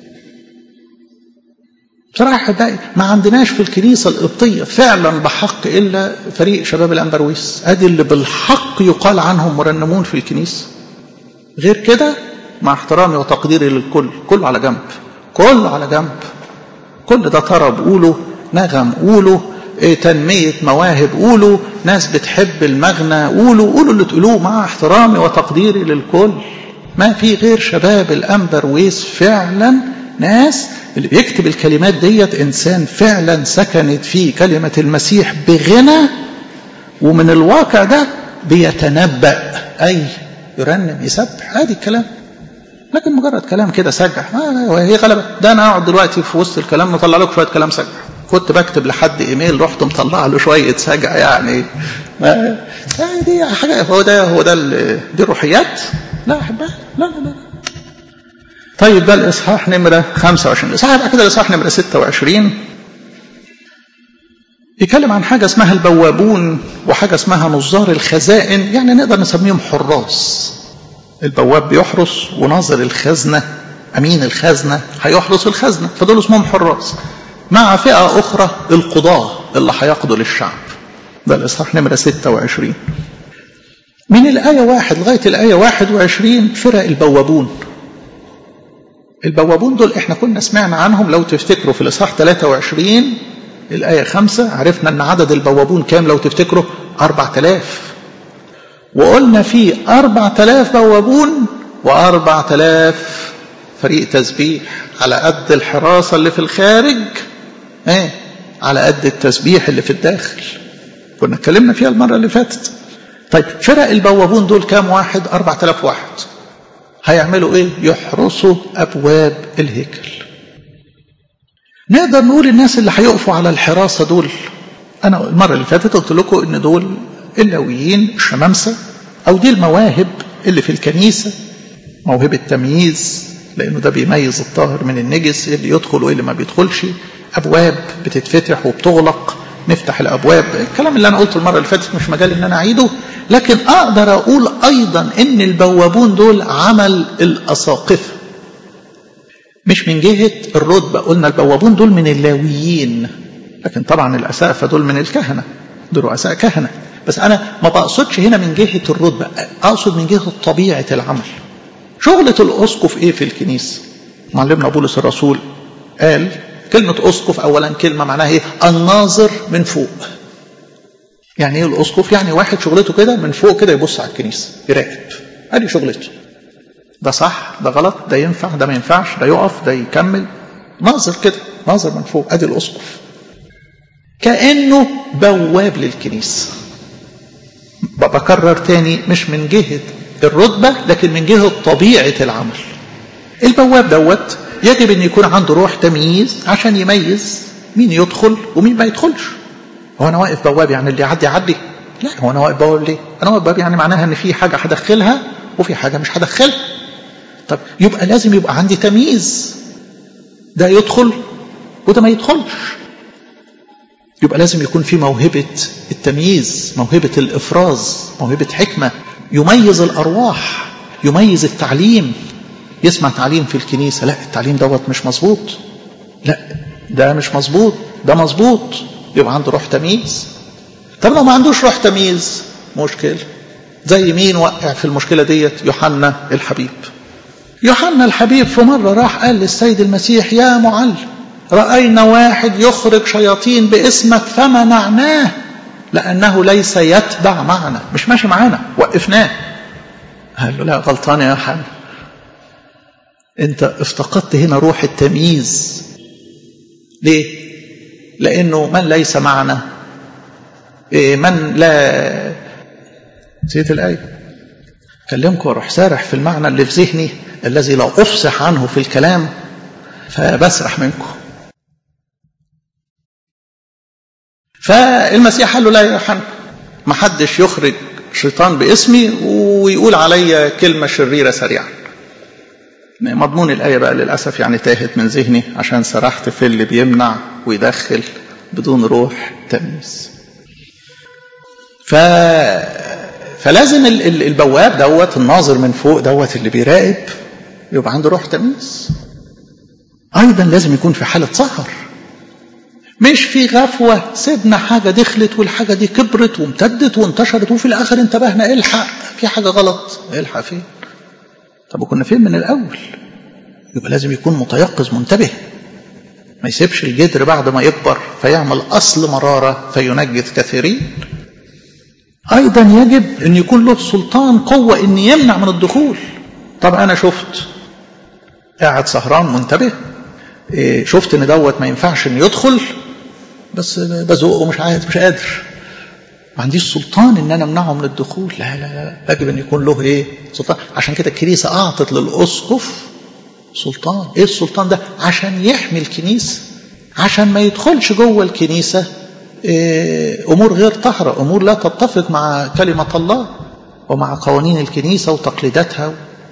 بصراحة بقى ما عندناش في الكنيسة القبطية فعلا بحق إلا فريق شباب الأنبرويس أدي اللي بالحق يقال عنهم مرنمون في الكنيسة غير كده مع احترامي وتقديري للكل كله على جنب كله على جنب كل ده طرب قولوا نغم قولوا إيه تنمية مواهب قولوا ناس بتحب المغنى قولوا قولوا اللي تقولوه مع احترامي وتقديري للكل ما في غير شباب الأنبرويس فعلا ناس اللي بيكتب الكلمات ديت إنسان فعلا سكنت فيه كلمة المسيح بغنى ومن الواقع ده بيتنبأ أي يرنم يسبح ادي الكلام لكن مجرد كلام كده سجع آه هي غلبة ده انا اقعد دلوقتي في وسط الكلام نطلع لكم شويه كلام سجع كنت بكتب لحد ايميل رحت مطلع له شويه سجع يعني ما دي حاجه هو ده هو ده دي الروحيات لا احبها لا لا لا طيب ده الاصحاح نمره 25 الاصحاح بعد كده الاصحاح نمره 26 يتكلم عن حاجة اسمها البوابون وحاجة اسمها نظار الخزائن يعني نقدر نسميهم حراس البواب بيحرس وناظر الخزنة أمين الخزنة هيحرس الخزنة فدول اسمهم حراس مع فئة أخرى القضاة اللي هيقضوا للشعب ده الإصحاح نمرة 26 من الآية واحد لغاية الآية 21 فرق البوابون البوابون دول احنا كنا سمعنا عنهم لو تفتكروا في الإصحاح 23 الآية 5 عرفنا أن عدد البوابون كام لو تفتكروا 4000 وقلنا في 4000 بوابون و4000 فريق تسبيح على قد الحراسة اللي في الخارج ايه على قد التسبيح اللي في الداخل كنا اتكلمنا فيها المرة اللي فاتت طيب فرق البوابون دول كام واحد 4000 واحد هيعملوا ايه يحرسوا ابواب الهيكل نقدر نقول الناس اللي هيقفوا على الحراسة دول انا المرة اللي فاتت قلت لكم ان دول اللاويين الشمامسة او دي المواهب اللي في الكنيسة موهبة تمييز لانه ده بيميز الطاهر من النجس اللي يدخل وايه اللي ما بيدخلش ابواب بتتفتح وبتغلق نفتح الابواب الكلام اللي انا قلته المره اللي فاتت مش مجال ان انا اعيده لكن اقدر اقول ايضا ان البوابون دول عمل الاساقفه مش من جهه الرتبه قلنا البوابون دول من اللاويين لكن طبعا الاسقفه دول من الكهنه دول رؤساء كهنه بس انا ما بقصدش هنا من جهه الرتبه اقصد من جهه طبيعه العمل شغله الاسقف ايه في الكنيسه معلمنا بولس الرسول قال كلمة أسقف أولا كلمة معناها إيه؟ الناظر من فوق. يعني إيه الأسقف؟ يعني واحد شغلته كده من فوق كده يبص على الكنيسة يراقب. أدي شغلته. ده صح، ده غلط، ده ينفع، ده ما ينفعش، ده يقف، ده يكمل. ناظر كده، ناظر من فوق، أدي الأسقف. كأنه بواب للكنيسة. بكرر تاني مش من جهة الرتبة لكن من جهة طبيعة العمل. البواب دوت يجب ان يكون عنده روح تمييز عشان يميز مين يدخل ومين ما يدخلش هو انا واقف بواب يعني اللي يعدي يعدي لا هو انا واقف بواب ليه انا واقف بواب يعني معناها ان في حاجه هدخلها وفي حاجه مش هدخلها طب يبقى لازم يبقى عندي تمييز ده يدخل وده ما يدخلش يبقى لازم يكون في موهبه التمييز موهبه الافراز موهبه حكمه يميز الارواح يميز التعليم يسمع تعليم في الكنيسة لا التعليم دوت مش مظبوط لا ده مش مظبوط ده مظبوط يبقى عنده روح تمييز طب لو ما عندوش روح تمييز مشكلة زي مين وقع في المشكلة ديت يوحنا الحبيب يوحنا الحبيب في مرة راح قال للسيد المسيح يا معلم رأينا واحد يخرج شياطين باسمك فمنعناه لأنه ليس يتبع معنا مش ماشي معانا وقفناه قال له لا غلطان يا يوحنا انت افتقدت هنا روح التمييز ليه لانه من ليس معنا من لا نسيت الايه اكلمكم واروح سارح في المعنى اللي في ذهني الذي لا افصح عنه في الكلام فبسرح منكم فالمسيح قال له لا يا يوحنا ما حدش يخرج شيطان باسمي ويقول عليا كلمه شريره سريعا مضمون الآية بقى للأسف يعني تاهت من ذهني عشان سرحت في اللي بيمنع ويدخل بدون روح تمييز ف... فلازم البواب دوت الناظر من فوق دوت اللي بيراقب يبقى عنده روح تمييز أيضا لازم يكون في حالة سهر مش في غفوة سيبنا حاجة دخلت والحاجة دي كبرت وامتدت وانتشرت وفي الآخر انتبهنا الحق في حاجة غلط الحق فين طب وكنا فين من الأول يبقى لازم يكون متيقظ منتبه ما يسيبش الجدر بعد ما يكبر فيعمل أصل مرارة فينجز كثيرين أيضا يجب أن يكون له سلطان قوة أن يمنع من الدخول طب أنا شفت قاعد سهران منتبه إيه شفت ان دوت ما ينفعش انه يدخل بس بزقه مش عارف مش قادر ما عنديش سلطان ان انا امنعه من الدخول لا لا لا يجب ان يكون له ايه سلطان عشان كده الكنيسه اعطت للاسقف سلطان ايه السلطان ده عشان يحمي الكنيسه عشان ما يدخلش جوه الكنيسه إيه امور غير طاهره امور لا تتفق مع كلمه الله ومع قوانين الكنيسه وتقليداتها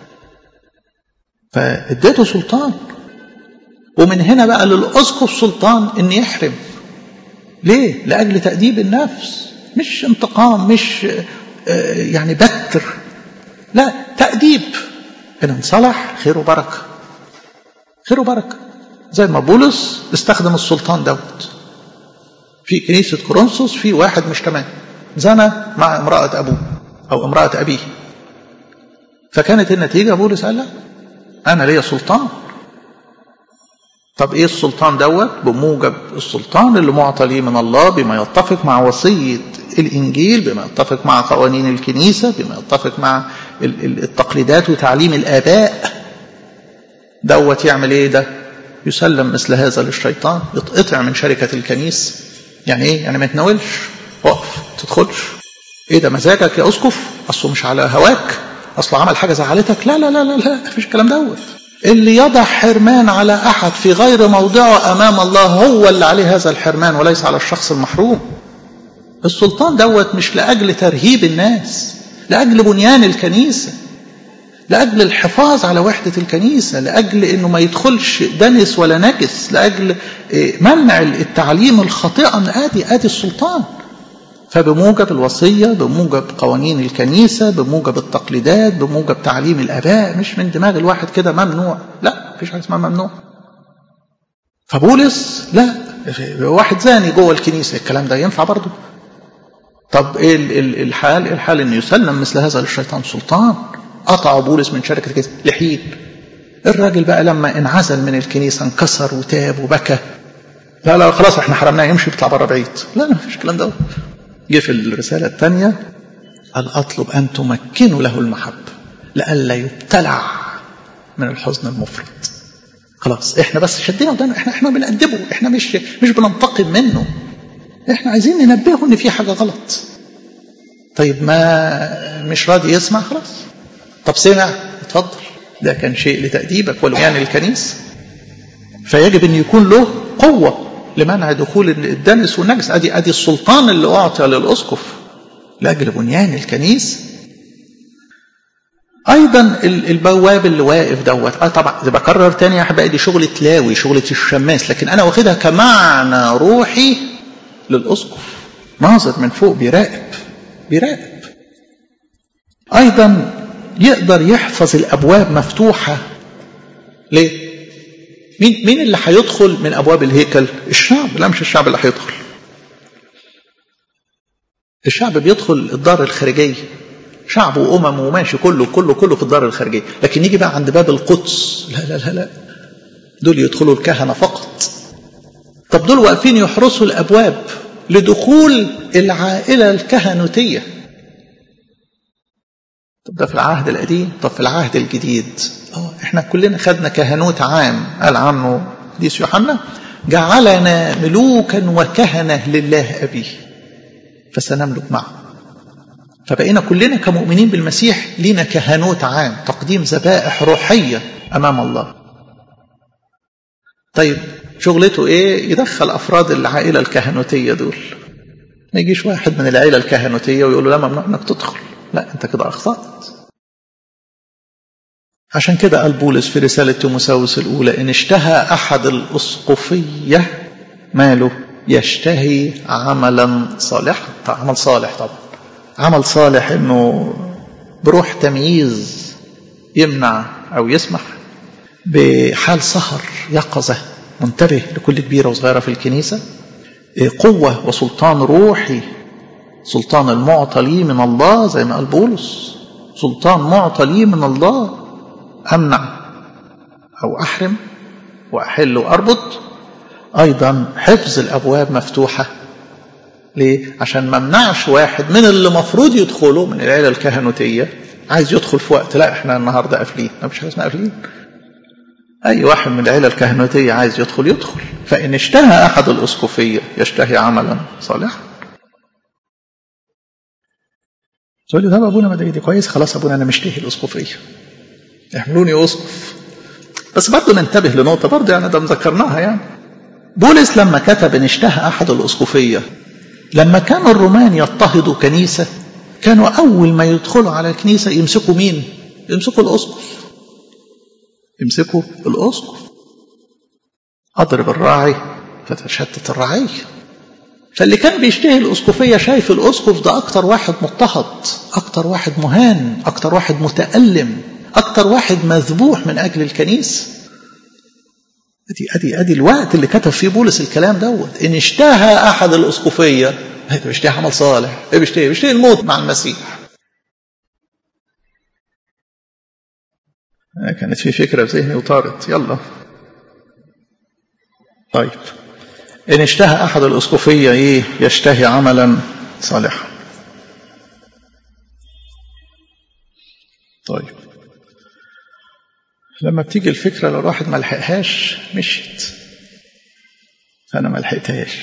فاديته سلطان ومن هنا بقى للاسقف سلطان ان يحرم ليه لاجل تاديب النفس مش انتقام مش يعني بتر لا تأديب إن انصلح خير وبركة خير وبركة زي ما بولس استخدم السلطان دوت في كنيسة كورنثوس في واحد مش تمام زنى مع امرأة أبوه أو امرأة أبيه فكانت النتيجة بولس قال لا أنا ليا سلطان طب إيه السلطان دوت بموجب السلطان اللي معطى ليه من الله بما يتفق مع وصية الإنجيل بما يتفق مع قوانين الكنيسة بما يتفق مع التقليدات وتعليم الآباء دوت يعمل إيه ده يسلم مثل هذا للشيطان يتقطع من شركة الكنيسة يعني إيه يعني ما يتناولش وقف تدخلش إيه ده مزاجك يا أسقف أصله مش على هواك أصله عمل حاجة زعلتك لا لا لا لا لا مفيش الكلام دوت اللي يضع حرمان على أحد في غير موضعه أمام الله هو اللي عليه هذا الحرمان وليس على الشخص المحروم السلطان دوت مش لأجل ترهيب الناس لأجل بنيان الكنيسة لأجل الحفاظ على وحدة الكنيسة لأجل أنه ما يدخلش دنس ولا نجس لأجل منع التعليم الخاطئة آدي آدي السلطان فبموجب الوصية بموجب قوانين الكنيسة بموجب التقليدات بموجب تعليم الآباء مش من دماغ الواحد كده ممنوع لا مفيش حاجة اسمها ممنوع فبولس لا واحد زاني جوه الكنيسة الكلام ده ينفع برضه طب ايه الحال الحال انه يسلم مثل هذا للشيطان سلطان قطع بولس من شركة الكنيسة لحين الراجل بقى لما انعزل من الكنيسة انكسر وتاب وبكى لا لا خلاص احنا حرمناه يمشي يطلع بره بعيد لا لا مفيش الكلام ده جه في الرسالة الثانية قال أطلب أن تمكنوا له المحبة لئلا يبتلع من الحزن المفرط خلاص احنا بس شدينا ودانا احنا احنا بنأدبه احنا مش مش بننتقم منه احنا عايزين ننبهه ان في حاجة غلط طيب ما مش راضي يسمع خلاص طب سمع اتفضل ده كان شيء لتأديبك ولبيان الكنيسة فيجب ان يكون له قوة لمنع دخول الدنس والنجس ادي ادي السلطان اللي اعطي للاسقف لاجل بنيان الكنيسه ايضا البواب اللي واقف دوت اه طبعا اذا بكرر تاني يا احبائي دي شغله تلاوي شغله الشماس لكن انا واخدها كمعنى روحي للاسقف ناظر من فوق بيراقب بيراقب ايضا يقدر يحفظ الابواب مفتوحه ليه مين مين اللي هيدخل من ابواب الهيكل الشعب لا مش الشعب اللي هيدخل الشعب بيدخل الدار الخارجيه شعب وامم وماشي كله كله كله في الدار الخارجيه لكن نيجي بقى عند باب القدس لا لا لا لا دول يدخلوا الكهنه فقط طب دول واقفين يحرسوا الابواب لدخول العائله الكهنوتيه طب ده في العهد القديم طب في العهد الجديد اه احنا كلنا خدنا كهنوت عام قال عنه قديس يوحنا جعلنا ملوكا وكهنة لله أبيه فسنملك معه فبقينا كلنا كمؤمنين بالمسيح لينا كهنوت عام تقديم ذبائح روحية أمام الله طيب شغلته ايه يدخل افراد العائله الكهنوتيه دول ما يجيش واحد من العائله الكهنوتيه ويقول له لا ممنوع انك تدخل لا انت كده اخطات عشان كده قال بولس في رسالة تيموساوس الأولى إن اشتهى أحد الأسقفية ماله يشتهي عملا صالحا عمل صالح طبعا عمل صالح إنه بروح تمييز يمنع أو يسمح بحال سهر يقظة منتبه لكل كبيرة وصغيرة في الكنيسة قوة وسلطان روحي سلطان المعطى لي من الله زي ما قال بولس سلطان معطى لي من الله أمنع أو أحرم وأحل وأربط أيضا حفظ الأبواب مفتوحة ليه؟ عشان ما منعش واحد من اللي مفروض يدخلوا من العيلة الكهنوتية عايز يدخل في وقت لا احنا النهارده قافلين ما فيش حاجه اسمها قافلين اي واحد من العيله الكهنوتيه عايز يدخل يدخل فان اشتهى احد الاسقفيه يشتهي عملا صالحا تقول لي طب ابونا ما دي كويس خلاص ابونا انا مشتهي الاسقفيه اعملوني اسقف بس برضه ننتبه لنقطه برضه يعني ده مذكرناها يعني بولس لما كتب ان اشتهى احد الاسقفيه لما كانوا الرومان يضطهدوا كنيسه كانوا اول ما يدخلوا على الكنيسه يمسكوا مين يمسكوا الاسقف يمسكوا الاسقف اضرب الراعي فتشتت الرعيه فاللي كان بيشتهي الأسقفية شايف الأسقف ده أكتر واحد مضطهد أكتر واحد مهان أكتر واحد متألم أكتر واحد مذبوح من أجل الكنيسة أدي أدي أدي الوقت اللي كتب فيه بولس الكلام دوت إن اشتهى أحد الأسقفية بيشتهي عمل صالح إيه بيشتهي بيشتهي الموت مع المسيح كانت في فكرة في ذهني وطارت يلا طيب إن اشتهى أحد الأسقفية إيه يشتهي عملا صالحا طيب لما بتيجي الفكرة لو الواحد ما لحقهاش مشيت أنا ما لحقتهاش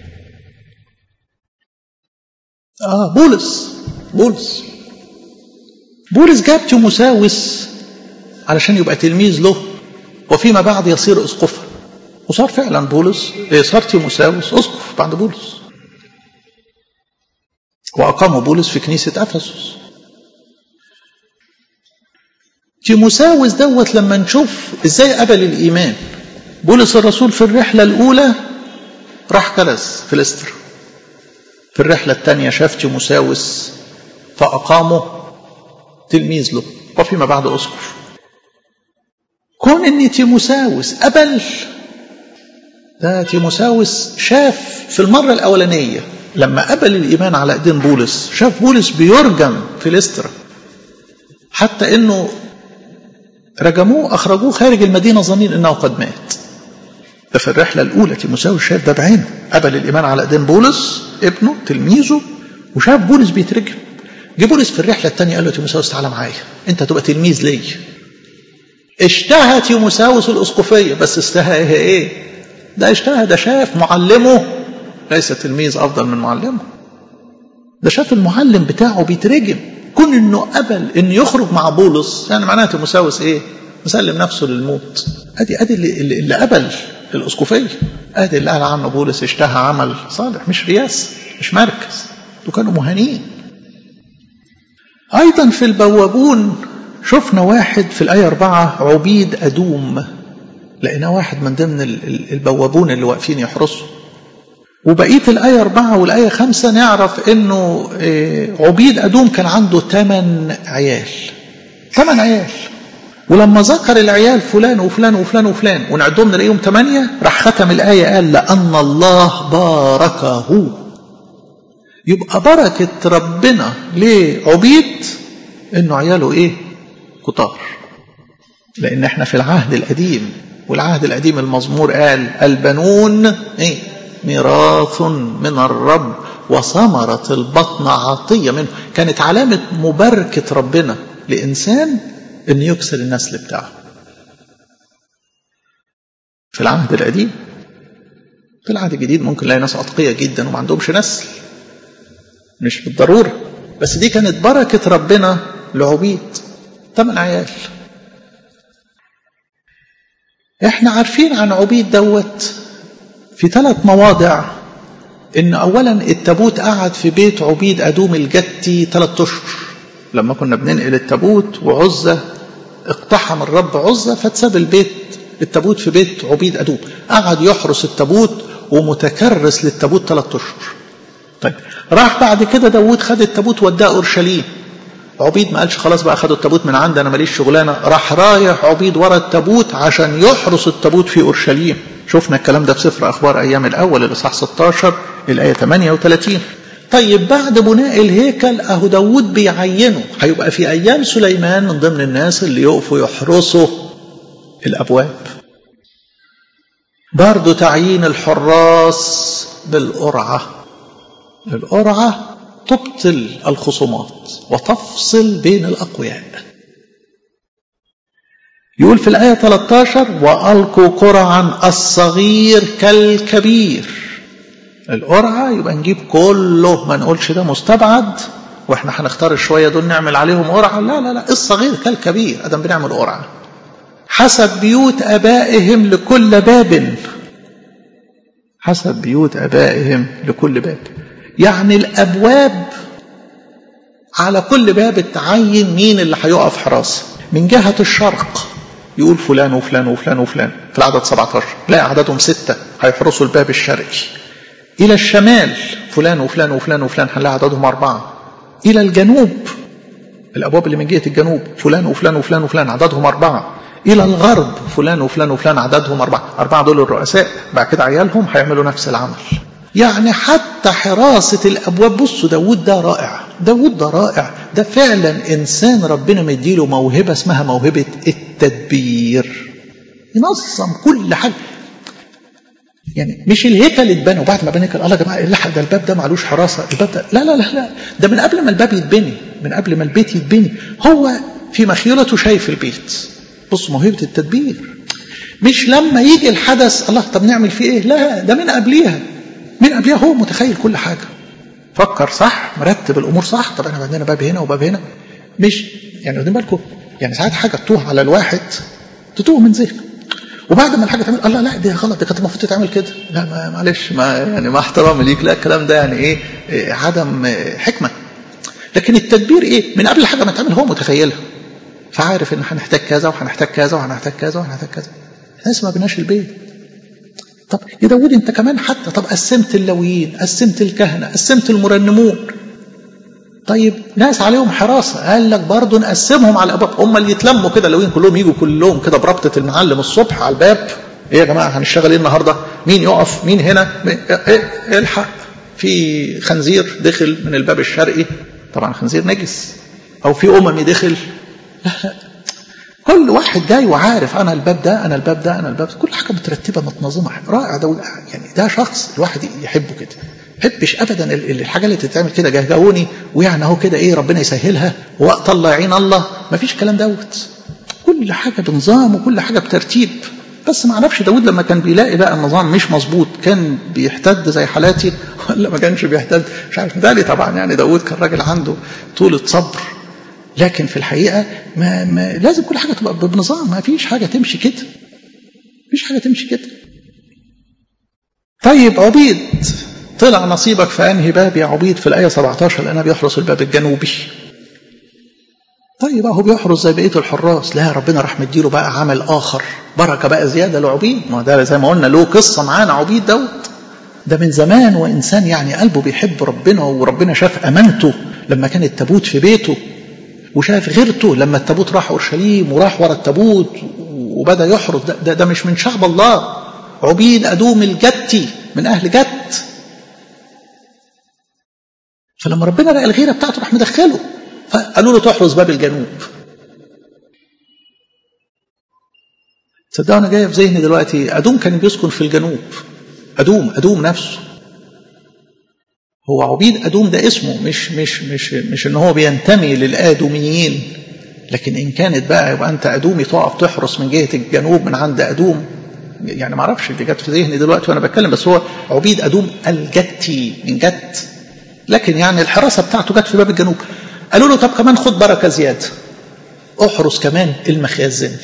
آه بولس بولس بولس جاب تيموساوس علشان يبقى تلميذ له وفيما بعد يصير اسقفا وصار فعلا بولس صار تيموساوس اسقف بعد بولس واقام بولس في كنيسه افسس تيموساوس دوت لما نشوف ازاي قبل الايمان بولس الرسول في الرحله الاولى راح كلس في الاستر في الرحله الثانيه شاف تيموساوس فاقامه تلميذ له وفيما بعد اسقف كون ان تيموساوس قبل ده تيموساوس شاف في المرة الأولانية لما قبل الإيمان على إيدين بولس شاف بولس بيرجم في الاسترا حتى إنه رجموه أخرجوه خارج المدينة ظنين إنه قد مات ده في الرحلة الأولى تيموساوس شاف ده بعينه قبل الإيمان على إيدين بولس ابنه تلميذه وشاف بولس بيترجم جه بولس في الرحلة الثانية قال له تيموساوس تعالى معايا أنت تبقى تلميذ ليا اشتهى تيموساوس الأسقفية بس اشتهى ايه ايه ده اشتهى ده شاف معلمه ليس تلميذ أفضل من معلمه ده شاف المعلم بتاعه بيترجم كون انه قبل انه يخرج مع بولس يعني معناها تيموساوس ايه مسلم نفسه للموت ادي ادي اللي, اللي قبل الاسقفيه ادي اللي قال عنه بولس اشتهى عمل صالح مش رياسه مش مركز دول كانوا مهانين ايضا في البوابون شفنا واحد في الآية أربعة عبيد أدوم لقينا واحد من ضمن البوابون اللي واقفين يحرسوا وبقية الآية أربعة والآية خمسة نعرف إنه عبيد أدوم كان عنده ثمان عيال ثمان عيال ولما ذكر العيال فلان وفلان وفلان وفلان ونعدهم نلاقيهم ثمانية راح ختم الآية قال لأن الله باركه يبقى بركة ربنا لعبيد إنه عياله إيه؟ كتار لأن احنا في العهد القديم والعهد القديم المزمور قال البنون ايه ميراث من الرب وثمرة البطن عطية منه كانت علامة مباركة ربنا لإنسان أن يكسر النسل بتاعه في العهد القديم في العهد الجديد ممكن نلاقي ناس أتقية جدا وما عندهمش نسل مش بالضرورة بس دي كانت بركة ربنا لعبيد ثمان عيال احنا عارفين عن عبيد دوت في ثلاث مواضع ان اولا التابوت قعد في بيت عبيد ادوم الجتي ثلاث اشهر لما كنا بننقل التابوت وعزة اقتحم الرب عزة فاتساب البيت التابوت في بيت عبيد ادوم قعد يحرس التابوت ومتكرس للتابوت ثلاث اشهر طيب راح بعد كده داود خد التابوت وداه اورشليم عبيد ما قالش خلاص بقى خدوا التابوت من عندي انا ماليش شغلانه راح رايح عبيد ورا التابوت عشان يحرس التابوت في اورشليم شفنا الكلام ده في سفر اخبار ايام الاول الاصحاح 16 الايه 38 طيب بعد بناء الهيكل اهو داود بيعينه هيبقى في ايام سليمان من ضمن الناس اللي يقفوا يحرسوا الابواب برضه تعيين الحراس بالقرعه القرعه تبطل الخصومات وتفصل بين الأقوياء يقول في الآية 13 وألقوا قرعا الصغير كالكبير القرعة يبقى نجيب كله ما نقولش ده مستبعد واحنا هنختار الشوية دول نعمل عليهم قرعة لا لا لا الصغير كالكبير ادم بنعمل قرعة حسب بيوت ابائهم لكل باب حسب بيوت ابائهم لكل باب يعني الابواب على كل باب تعين مين اللي هيقف حراسه من جهه الشرق يقول فلان وفلان وفلان وفلان في العدد 17 لا عددهم ستة هيحرسوا الباب الشرقي إلى الشمال فلان وفلان وفلان وفلان هنلاقي عددهم أربعة إلى الجنوب الأبواب اللي من جهة الجنوب فلان وفلان وفلان وفلان عددهم أربعة إلى الغرب فلان وفلان وفلان عددهم أربعة أربعة دول الرؤساء بعد كده عيالهم هيعملوا نفس العمل يعني حتى حراسة الأبواب بصوا داود ده رائع داود ده رائع ده فعلا إنسان ربنا مديله موهبة اسمها موهبة التدبير ينظم كل حاجة يعني مش الهيكل اتبنى وبعد ما بنى الهيكل الله يا جماعه الحق ده الباب ده معلوش حراسه الباب ده لا لا لا لا ده من قبل ما الباب يتبني من قبل ما البيت يتبني هو في مخيلته شايف البيت بص موهبه التدبير مش لما يجي الحدث الله طب نعمل فيه ايه لا ده من قبليها من قبليها هو متخيل كل حاجه فكر صح مرتب الامور صح طب احنا عندنا باب هنا وباب هنا مش يعني واخدين بالكم يعني ساعات حاجه تتوه على الواحد تتوه من ذهنه وبعد ما الحاجه تعمل الله لا دي غلط دي كانت المفروض تتعمل كده لا ما معلش ما يعني مع احترامي ليك لا الكلام ده يعني ايه, إيه عدم إيه حكمه لكن التدبير ايه من قبل الحاجه ما تعمل هو متخيلها فعارف ان هنحتاج كذا وهنحتاج كذا وهنحتاج كذا وهنحتاج كذا احنا لسه ما بناش البيت طب يا داوود انت كمان حتى طب قسمت اللويين قسمت الكهنه قسمت المرنمون طيب ناس عليهم حراسة قال لك برضه نقسمهم على الأبواب هم اللي يتلموا كده لو كلهم يجوا كلهم كده بربطة المعلم الصبح على الباب ايه يا جماعة هنشتغل ايه النهاردة مين يقف مين هنا ايه الحق في خنزير دخل من الباب الشرقي طبعا خنزير نجس او في اممي دخل لا كل واحد جاي وعارف انا الباب ده انا الباب ده انا الباب ده. كل حاجه مترتبه متنظمه رائع ده يعني ده شخص الواحد يحبه كده حبش ابدا الحاجه اللي تتعمل كده جهجوني ويعني اهو كده ايه ربنا يسهلها وقت الله يعين الله ما فيش كلام دوت كل حاجه بنظام وكل حاجه بترتيب بس ما اعرفش داود لما كان بيلاقي بقى النظام مش مظبوط كان بيحتد زي حالاتي ولا ما كانش بيحتد مش عارف ده طبعا يعني داود كان راجل عنده طولة صبر لكن في الحقيقه ما, ما لازم كل حاجه تبقى بنظام ما فيش حاجه تمشي كده مفيش حاجه تمشي كده طيب عبيد طلع نصيبك في انهي باب يا عبيد في الايه 17 لانه بيحرس الباب الجنوبي طيب اهو بيحرس زي بقيه الحراس لا ربنا راح مديله بقى عمل اخر بركه بقى زياده لعبيد ما ده زي ما قلنا له قصه معانا عبيد دوت ده من زمان وانسان يعني قلبه بيحب ربنا وربنا شاف امانته لما كان التابوت في بيته وشاف غيرته لما التابوت راح اورشليم وراح ورا التابوت وبدا يحرس ده, ده, ده مش من شعب الله عبيد ادوم الجتي من اهل جت فلما ربنا لقى الغيره بتاعته راح مدخله فقالوا له تحرس باب الجنوب تصدقوا انا جايه في ذهني دلوقتي ادوم كان بيسكن في الجنوب ادوم ادوم نفسه هو عبيد ادوم ده اسمه مش مش مش مش ان هو بينتمي للادوميين لكن ان كانت بقى يبقى انت ادومي تقف تحرس من جهه الجنوب من عند ادوم يعني ما اعرفش اللي جت في ذهني دلوقتي وانا بتكلم بس هو عبيد ادوم الجتي من جت لكن يعني الحراسه بتاعته جت في باب الجنوب قالوا له طب كمان خد بركه زياده احرس كمان المخازن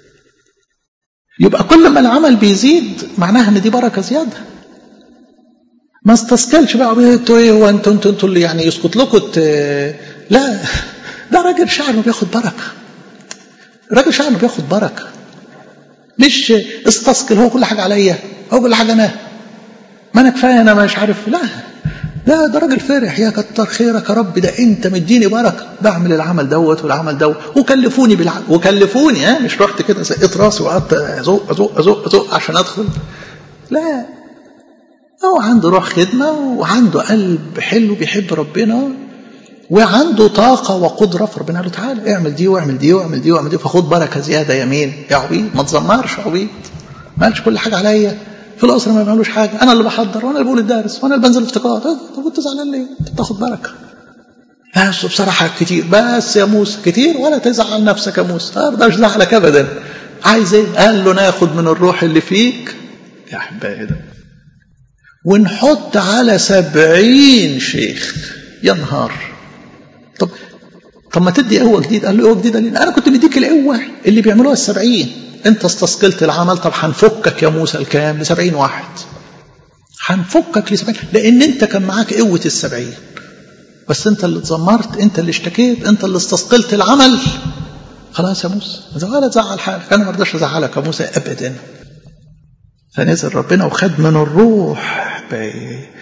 يبقى كل ما العمل بيزيد معناها ان دي بركه زياده ما استسكلش بقى انتوا ايه هو انتوا انتوا انتوا اللي يعني يسكت لكم لا ده راجل شعر انه بياخد بركه راجل شعر انه بياخد بركه مش استسكل هو كل حاجه عليا هو كل حاجه انا ما انا كفايه انا مش عارف لا ده ده راجل فرح يا كتر خيرك يا رب ده انت مديني بركه بعمل العمل دوت والعمل دوت وكلفوني بالعمل وكلفوني ها مش رحت كده سقيت راسي وقعدت ازق ازق ازق ازق عشان ادخل لا هو عنده روح خدمه وعنده قلب حلو بيحب ربنا وعنده طاقة وقدرة فربنا قال له تعالى اعمل دي واعمل دي واعمل دي واعمل دي فخد بركة زيادة يمين يا عبيد ما تزمرش يا عبيد ما قالش كل حاجة عليا في الأسرة ما بيعملوش حاجة أنا اللي بحضر وأنا اللي بقول الدرس وأنا اللي بنزل افتقاد طب كنت زعلان ليه؟ أنت بتاخد بركة بس بصراحة كتير بس يا موسى كتير ولا تزعل نفسك يا موسى ما أقدرش أزعلك أبدا عايز إيه؟ قال له ناخد من الروح اللي فيك يا أحبائي ده ونحط على سبعين شيخ يا نهار طب طب ما تدي قوة جديدة قال له قوة جديدة ليه؟ أنا كنت مديك القوة اللي بيعملوها السبعين أنت استثقلت العمل طب هنفكك يا موسى الكام لسبعين واحد هنفكك لسبعين لأن أنت كان معاك قوة السبعين بس أنت اللي اتذمرت أنت اللي اشتكيت أنت اللي استثقلت العمل خلاص يا موسى ولا تزعل حالك أنا ما رضاش أزعلك يا موسى أبدا فنزل ربنا وخد من الروح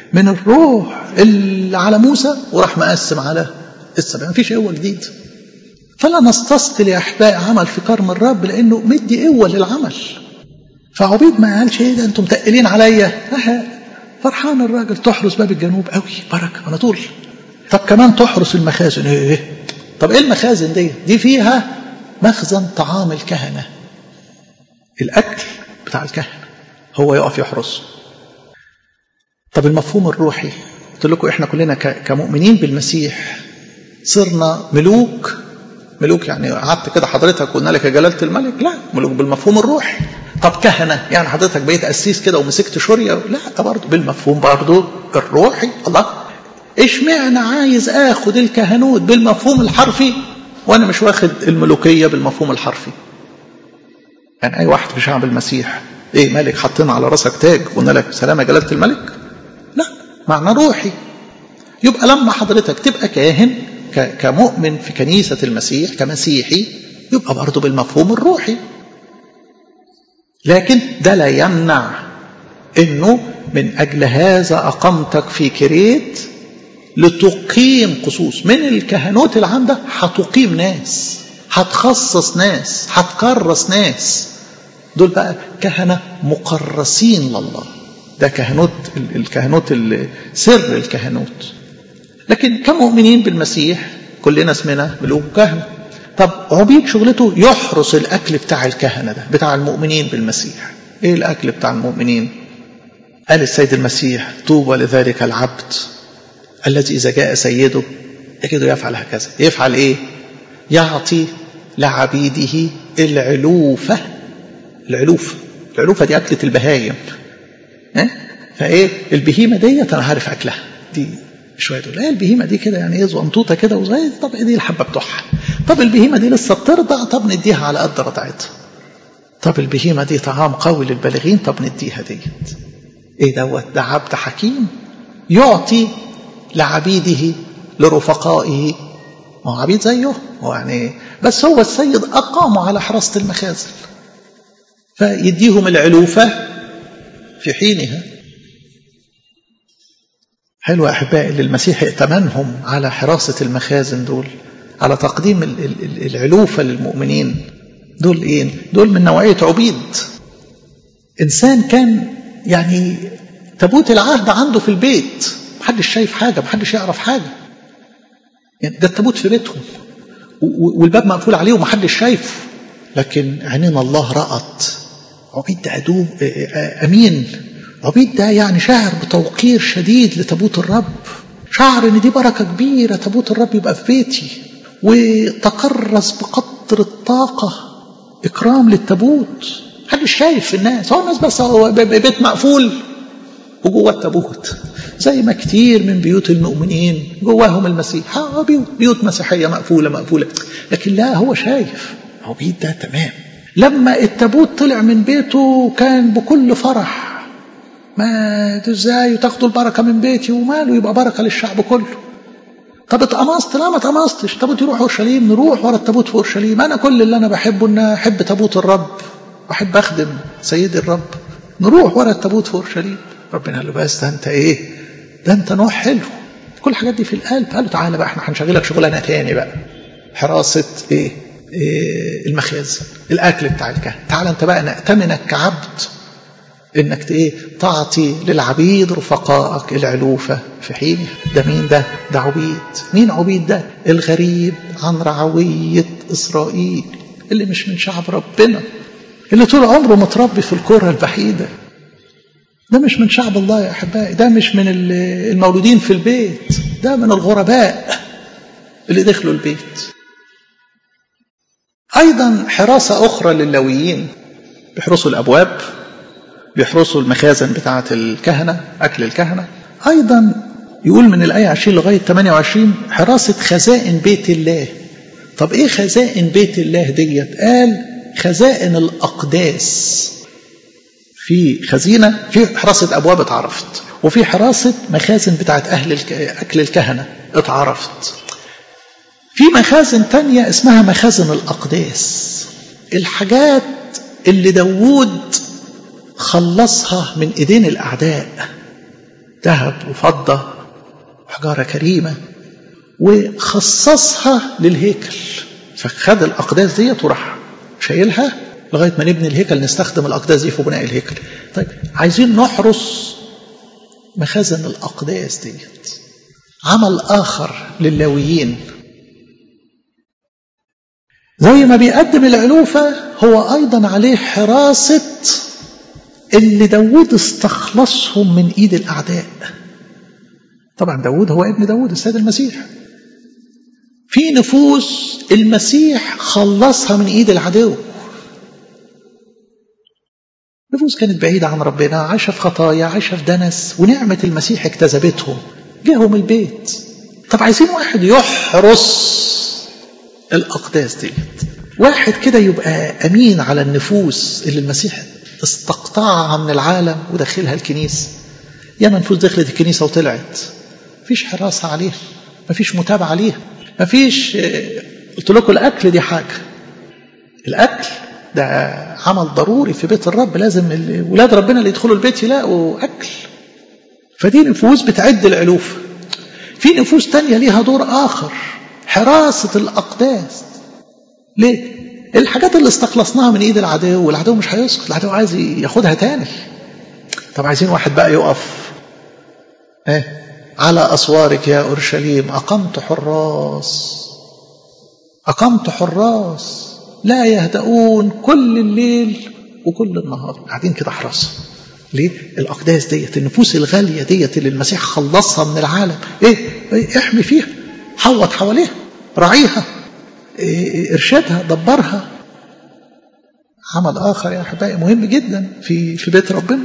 من الروح اللي على موسى وراح مقسم على السبع مفيش قوة جديد فلا نستثقل يا أحبائي عمل في كرم الرب لأنه مدي قوة للعمل فعبيد ما قالش ايه ده انتم متقلين عليا فرحان الراجل تحرس باب الجنوب قوي بركة على طول طب كمان تحرس المخازن ايه طب ايه المخازن دي دي فيها مخزن طعام الكهنة الأكل بتاع الكهنة هو يقف يحرسه طب المفهوم الروحي قلت لكم احنا كلنا كمؤمنين بالمسيح صرنا ملوك ملوك يعني قعدت كده حضرتك قلنا لك يا جلالة الملك لا ملوك بالمفهوم الروحي طب كهنة يعني حضرتك بقيت قسيس كده ومسكت شورية لا برضه بالمفهوم برضه الروحي الله اشمعنى عايز اخد الكهنوت بالمفهوم الحرفي وانا مش واخد الملوكية بالمفهوم الحرفي يعني اي واحد في شعب المسيح ايه ملك حطينا على راسك تاج قلنا لك سلام يا جلالة الملك لا معنى روحي يبقى لما حضرتك تبقى كاهن كمؤمن في كنيسة المسيح كمسيحي يبقى برضه بالمفهوم الروحي لكن ده لا يمنع انه من اجل هذا اقمتك في كريت لتقيم قصوص من الكهنوت العام ده هتقيم ناس هتخصص ناس هتكرس ناس دول بقى كهنه مقرسين لله ده كهنوت الكهنوت سر الكهنوت لكن كمؤمنين بالمسيح كلنا اسمنا ملوك كهنه طب عبيد شغلته يحرس الاكل بتاع الكهنه ده بتاع المؤمنين بالمسيح ايه الاكل بتاع المؤمنين قال السيد المسيح طوبى لذلك العبد الذي اذا جاء سيده يجده يفعل هكذا يفعل ايه يعطي لعبيده العلوفه العلوفه العلوفه دي اكله البهايم ها فايه البهيمه ديت انا عارف اكلها دي شويه دول البهيمه دي كده يعني ايه زنطوطه كده وزي طب دي الحبه بتوعها طب البهيمه دي لسه بترضع طب نديها على قد رضعتها طب البهيمه دي طعام قوي للبالغين طب نديها ديت ايه دوت ده عبد حكيم يعطي لعبيده لرفقائه ما هو عبيد زيه هو يعني بس هو السيد اقامه على حراسه المخازن فيديهم العلوفه في حينها حلو أحبائي اللي المسيح ائتمنهم على حراسة المخازن دول على تقديم العلوفة للمؤمنين دول إيه؟ دول من نوعية عبيد إنسان كان يعني تابوت العهد عنده في البيت محدش شايف حاجة محدش يعرف حاجة يعني ده التابوت في بيتهم والباب مقفول عليه ومحدش شايفه لكن عينين الله رأت عبيد ده أدوب أمين عبيد ده يعني شاعر بتوقير شديد لتابوت الرب شعر ان دي بركه كبيره تابوت الرب يبقى في بيتي وتكرس بقدر الطاقه اكرام للتابوت محدش شايف الناس هو الناس بس هو بيت مقفول وجوه التابوت زي ما كتير من بيوت المؤمنين جواهم المسيح ها بيوت بيوت مسيحيه مقفوله مقفوله لكن لا هو شايف عبيد ده تمام لما التابوت طلع من بيته كان بكل فرح ما ازاي وتاخدوا البركة من بيتي وماله يبقى بركة للشعب كله طب اتقمصت لا ما اتقمصتش طب تروح اورشليم نروح ورا التابوت في اورشليم انا كل اللي انا بحبه ان احب تابوت الرب واحب اخدم سيدي الرب نروح ورا التابوت في اورشليم ربنا قال له بس ده انت ايه ده انت نوع حلو كل الحاجات دي في القلب قال له تعالى بقى احنا هنشغلك شغلانه تاني بقى حراسه ايه, إيه المخازن الاكل بتاع الكهنه تعالى انت بقى نأتمنك كعبد انك ايه تعطي للعبيد رفقائك العلوفة في حين ده مين ده ده عبيد مين عبيد ده الغريب عن رعوية إسرائيل اللي مش من شعب ربنا اللي طول عمره متربي في الكرة البعيدة ده مش من شعب الله يا أحبائي ده مش من المولودين في البيت ده من الغرباء اللي دخلوا البيت أيضا حراسة أخرى للويين بيحرسوا الأبواب بيحرسوا المخازن بتاعة الكهنة أكل الكهنة أيضا يقول من الآية 20 لغاية 28 حراسة خزائن بيت الله طب إيه خزائن بيت الله ديت قال خزائن الأقداس في خزينة في حراسة أبواب اتعرفت وفي حراسة مخازن بتاعة أهل الك... أكل الكهنة اتعرفت في مخازن تانية اسمها مخازن الأقداس الحاجات اللي داوود خلصها من ايدين الاعداء ذهب وفضة وحجارة كريمة وخصصها للهيكل فخد الأقداس ديت وراح شايلها لغاية ما نبني الهيكل نستخدم الأقداس دي في بناء الهيكل طيب عايزين نحرس مخازن الأقداس ديت عمل آخر للاويين زي ما بيقدم العلوفة هو أيضا عليه حراسة اللي داود استخلصهم من إيد الأعداء طبعا داود هو ابن داود السيد المسيح في نفوس المسيح خلصها من إيد العدو نفوس كانت بعيدة عن ربنا عايشة في خطايا عايشة في دنس ونعمة المسيح اجتذبتهم جاهم البيت طب عايزين واحد يحرس الأقداس ديت واحد كده يبقى أمين على النفوس اللي المسيح استقطعها من العالم ودخلها الكنيسة يا نفوس دخلت الكنيسة وطلعت مفيش حراسة عليها مفيش متابعة عليها مفيش قلت لكم الأكل دي حاجة الأكل ده عمل ضروري في بيت الرب لازم ولاد ربنا اللي يدخلوا البيت يلاقوا أكل فدي نفوس بتعد العلوف في نفوس تانية ليها دور آخر حراسة الأقداس ليه؟ الحاجات اللي استخلصناها من ايد العدو والعدو مش هيسكت العدو عايز ياخدها تاني طب عايزين واحد بقى يقف ايه على اسوارك يا اورشليم اقمت حراس اقمت حراس لا يهدؤون كل الليل وكل النهار قاعدين كده حراسه ليه الاقداس ديت النفوس الغاليه ديت اللي المسيح خلصها من العالم ايه, إيه؟ احمي فيها حوط حواليها راعيها ارشادها دبرها عمل اخر يا احبائي مهم جدا في في بيت ربنا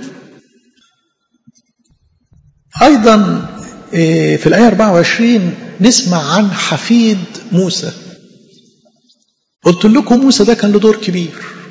ايضا في الايه 24 نسمع عن حفيد موسى قلت لكم موسى ده كان له دور كبير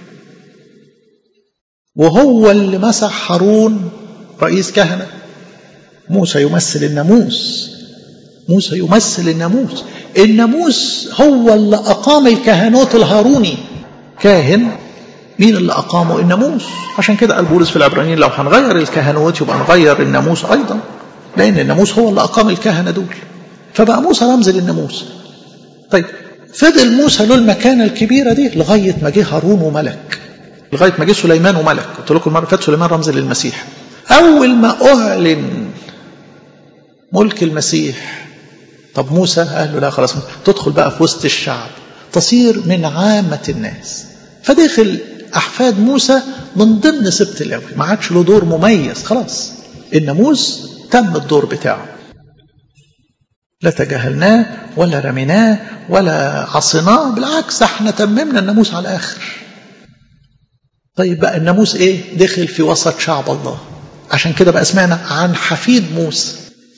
وهو اللي مسح هارون رئيس كهنه موسى يمثل الناموس موسى يمثل الناموس الناموس هو اللي أقام الكهنوت الهاروني كاهن مين اللي أقامه الناموس عشان كده قال بولس في العبرانيين لو هنغير الكهنوت يبقى نغير الناموس أيضا لأن الناموس هو اللي أقام الكهنة دول فبقى موسى رمز للناموس طيب فضل موسى له المكانة الكبيرة دي لغاية ما جه هارون وملك لغاية ما جه سليمان وملك قلت لكم المرة فاتت سليمان رمز للمسيح أول ما أعلن ملك المسيح طب موسى قال له لا خلاص تدخل بقى في وسط الشعب تصير من عامة الناس فدخل أحفاد موسى من ضمن سبط اللاوي ما عادش له دور مميز خلاص الناموس تم الدور بتاعه لا تجاهلناه ولا رميناه ولا عصيناه بالعكس احنا تممنا الناموس على الآخر طيب بقى الناموس ايه دخل في وسط شعب الله عشان كده بقى سمعنا عن حفيد موسى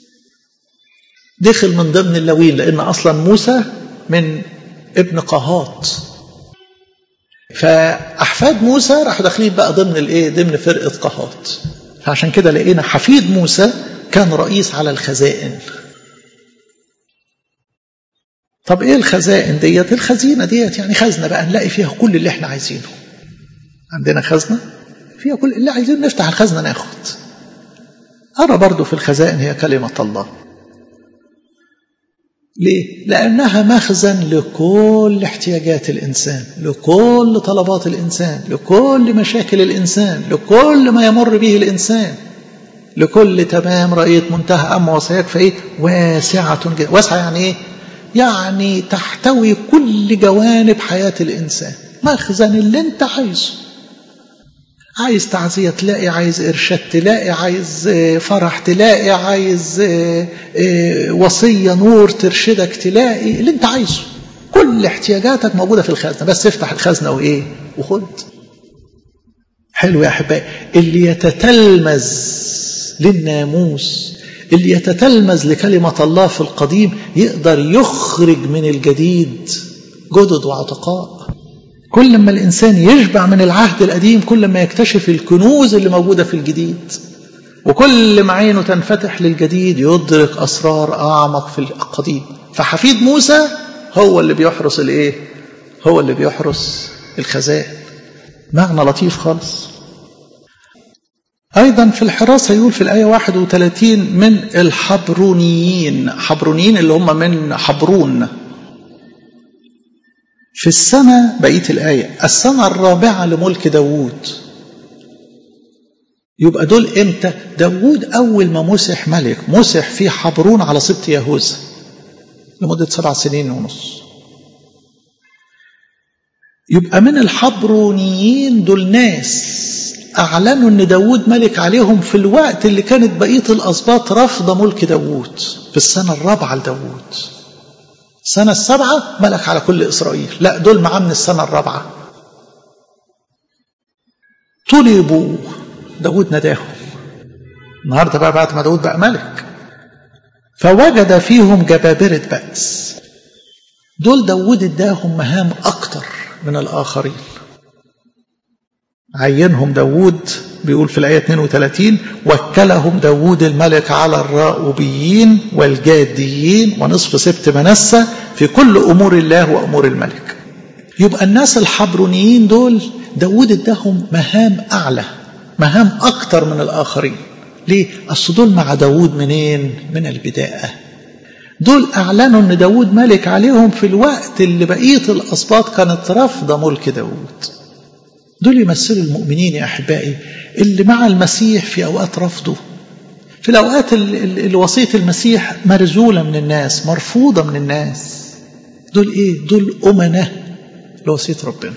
دخل من ضمن اللاويين لأن أصلا موسى من ابن قهات فأحفاد موسى راحوا داخلين بقى ضمن الإيه ضمن فرقة قهات فعشان كده لقينا حفيد موسى كان رئيس على الخزائن طب ايه الخزائن ديت الخزينه ديت يعني خزنه بقى نلاقي فيها كل اللي احنا عايزينه عندنا خزنه فيها كل اللي عايزينه نفتح الخزنه ناخد أرى برضو في الخزائن هي كلمة الله ليه؟ لأنها مخزن لكل احتياجات الإنسان لكل طلبات الإنسان لكل مشاكل الإنسان لكل ما يمر به الإنسان لكل تمام رأيت منتهى أما وصاياك فإيه واسعة جدا واسعة يعني إيه يعني تحتوي كل جوانب حياة الإنسان مخزن اللي أنت عايزه عايز تعزية تلاقي عايز إرشاد تلاقي عايز فرح تلاقي عايز وصية نور ترشدك تلاقي اللي انت عايزه كل احتياجاتك موجودة في الخزنة بس افتح الخزنة وإيه وخد حلو يا أحبائي اللي يتتلمذ للناموس اللي يتتلمذ لكلمة الله في القديم يقدر يخرج من الجديد جدد وعتقاء كل ما الإنسان يشبع من العهد القديم كل ما يكتشف الكنوز اللي موجودة في الجديد وكل ما عينه تنفتح للجديد يدرك أسرار أعمق في القديم فحفيد موسى هو اللي بيحرس الإيه؟ هو اللي بيحرس الخزائن معنى لطيف خالص أيضا في الحراسة يقول في الآية 31 من الحبرونيين حبرونيين اللي هم من حبرون في السنة بقية الآية السنة الرابعة لملك داوود يبقى دول امتى داوود أول ما مسح ملك مسح في حبرون على سبط يهوذا لمدة سبع سنين ونص يبقى من الحبرونيين دول ناس أعلنوا أن داود ملك عليهم في الوقت اللي كانت بقية الأسباط رافضة ملك داود في السنة الرابعة لداود السنة السابعة ملك على كل إسرائيل لا دول معاه من السنة الرابعة طلبوا داود نداهم النهاردة بقى بعد ما داود بقى ملك فوجد فيهم جبابرة بأس دول داود اداهم مهام أكتر من الآخرين عينهم داود بيقول في الآية 32 وكلهم داود الملك على الراؤوبيين والجاديين ونصف سبت منسة في كل أمور الله وأمور الملك يبقى الناس الحبرونيين دول داود اداهم مهام أعلى مهام أكتر من الآخرين ليه؟ أصل دول مع داود منين؟ من البداية دول أعلنوا أن داود ملك عليهم في الوقت اللي بقية الأسباط كانت رافضة ملك داود دول يمثلوا المؤمنين يا أحبائي اللي مع المسيح في أوقات رفضه في الأوقات اللي وصية المسيح مرزولة من الناس مرفوضة من الناس دول إيه؟ دول أمنة لوصية ربنا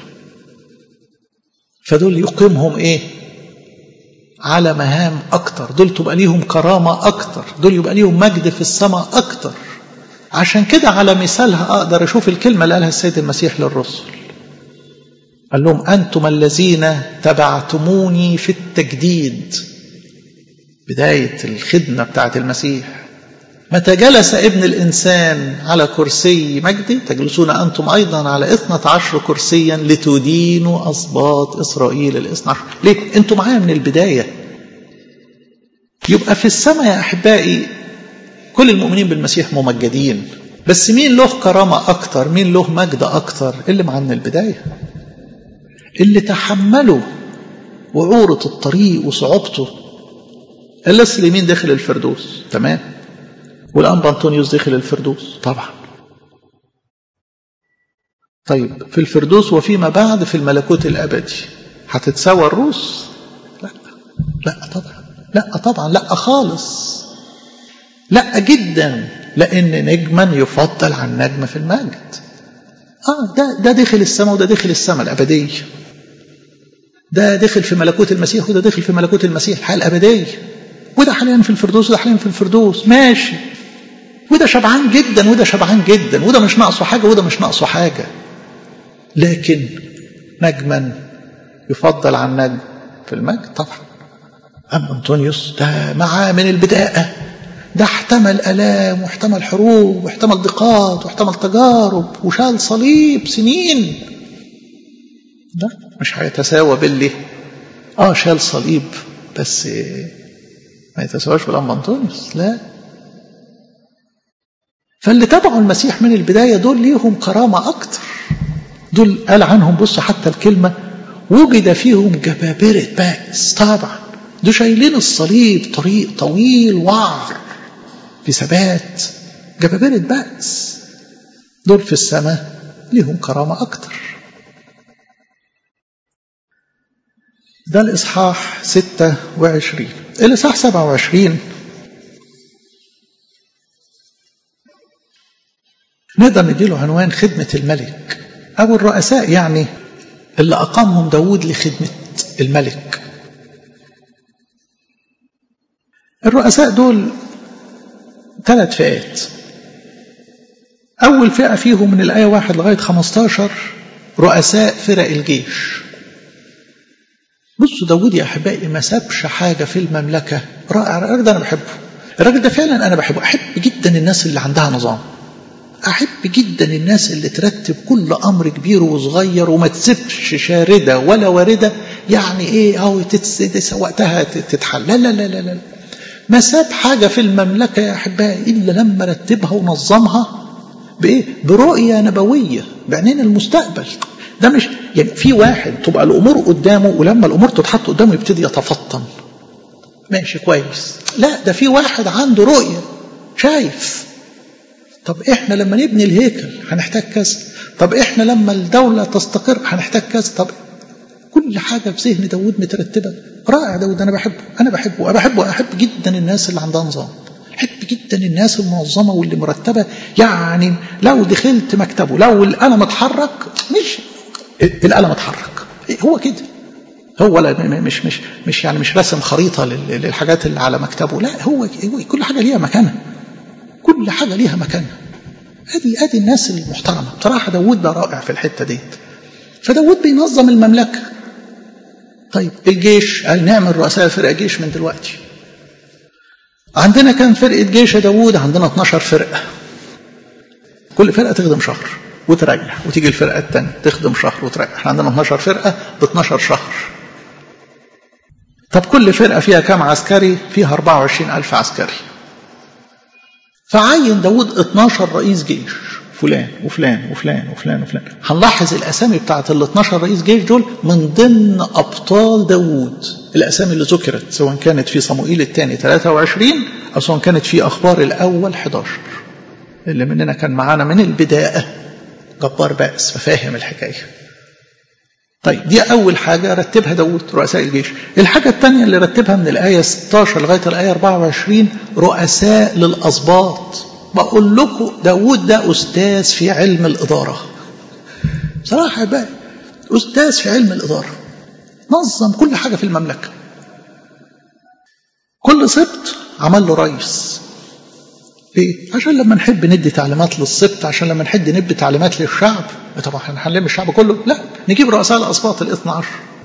فدول يقيمهم إيه؟ على مهام أكتر دول تبقى ليهم كرامة أكتر دول يبقى ليهم مجد في السماء أكتر عشان كده على مثالها أقدر أشوف الكلمة اللي قالها السيد المسيح للرسل قال لهم أنتم الذين تبعتموني في التجديد بداية الخدمة بتاعت المسيح متى جلس ابن الإنسان على كرسي مجدي تجلسون أنتم أيضا على اثنة عشر كرسيا لتدينوا أصباط إسرائيل الاثنى عشر ليه؟ أنتم معايا من البداية يبقى في السماء يا أحبائي كل المؤمنين بالمسيح ممجدين بس مين له كرامة أكتر مين له مجد أكتر اللي معاه من البداية اللي تحملوا وعورة الطريق وصعوبته اللص اليمين داخل الفردوس تمام والأنبا أنطونيوس داخل الفردوس طبعا طيب في الفردوس وفيما بعد في الملكوت الأبدي هتتساوى الروس لا لا طبعا لا طبعا لا خالص لا جدا لأن نجما يفضل عن نجم في المجد آه ده ده دخل السماء وده دخل السماء الأبدية ده دخل في ملكوت المسيح وده دخل في ملكوت المسيح الحياة الأبدية وده حاليا في الفردوس وده حاليا في الفردوس ماشي وده شبعان جدا وده شبعان جدا وده مش ناقصه حاجة وده مش ناقصه حاجة لكن نجما يفضل عن نجم في المجد طبعا أما أنطونيوس ده معاه من البداية ده احتمل آلام واحتمل حروب واحتمل ضيقات واحتمل تجارب وشال صليب سنين ده مش هيتساوى باللي اه شال صليب بس ما يتساواش بالأنبا أنطونيوس لا فاللي تبعوا المسيح من البداية دول ليهم كرامة أكتر دول قال عنهم بص حتى الكلمة وجد فيهم جبابرة بأس طبعا دول شايلين الصليب طريق طويل وعر في ثبات جبابرة بأس دول في السماء ليهم كرامة أكتر ده الإصحاح 26 الإصحاح 27 نقدر نديله عنوان خدمة الملك أو الرؤساء يعني اللي أقامهم داود لخدمة الملك الرؤساء دول ثلاث فئات أول فئة فيهم من الآية واحد لغاية 15 رؤساء فرق الجيش بصوا داود يا أحبائي ما سابش حاجة في المملكة رائع الراجل ده أنا بحبه الراجل ده فعلا أنا بحبه أحب جدا الناس اللي عندها نظام أحب جدا الناس اللي ترتب كل أمر كبير وصغير وما تسيبش شاردة ولا واردة يعني إيه أو تتس وقتها تتحل لا لا لا لا, لا. ما ساب حاجة في المملكة يا أحبائي إلا لما رتبها ونظمها بإيه؟ برؤية نبوية بعينين المستقبل ده مش يعني في واحد تبقى الأمور قدامه ولما الأمور تتحط قدامه يبتدي يتفطن ماشي كويس لا ده في واحد عنده رؤية شايف طب احنا لما نبني الهيكل هنحتاج كذا طب احنا لما الدولة تستقر هنحتاج كذا طب كل حاجة في ذهن داود مترتبة رائع داود أنا بحبه أنا بحبه أنا بحبه أحب جدا الناس اللي عندها نظام أحب جدا الناس المنظمة واللي مرتبة يعني لو دخلت مكتبه لو القلم اتحرك مش القلم اتحرك هو كده هو لا مش مش مش يعني مش راسم خريطة للحاجات اللي على مكتبه لا هو, هو كل حاجة ليها مكانها كل حاجة ليها مكانها ادي ادي الناس المحترمة بصراحة داود ده رائع في الحتة ديت فداود بينظم المملكة طيب الجيش قال نعمل رؤساء فرقة جيش من دلوقتي عندنا كام فرقة جيش يا داوود عندنا 12 فرقة كل فرقة تخدم شهر وتريح وتيجي الفرقة الثانية تخدم شهر وتريح احنا عندنا 12 فرقة ب 12 شهر طب كل فرقة فيها كام عسكري فيها 24 ألف عسكري فعين داود 12 رئيس جيش فلان وفلان وفلان وفلان وفلان هنلاحظ الأسامي بتاعت ال 12 رئيس جيش دول من ضمن أبطال داوود الأسامي اللي ذكرت سواء كانت في صموئيل الثاني 23 أو سواء كانت في أخبار الأول 11 اللي مننا كان معانا من البداية جبار بأس ففاهم الحكاية طيب دي أول حاجة رتبها داود رؤساء الجيش الحاجة الثانية اللي رتبها من الآية 16 لغاية الآية 24 رؤساء للأسباط بقول لكم داود ده أستاذ في علم الإدارة بصراحة بقى أستاذ في علم الإدارة نظم كل حاجة في المملكة كل سبط عمل له رئيس ليه؟ عشان لما نحب ندي تعليمات للسبط عشان لما نحب ندي تعليمات للشعب طبعا احنا هنلم الشعب كله لا نجيب رؤساء الاسباط ال 12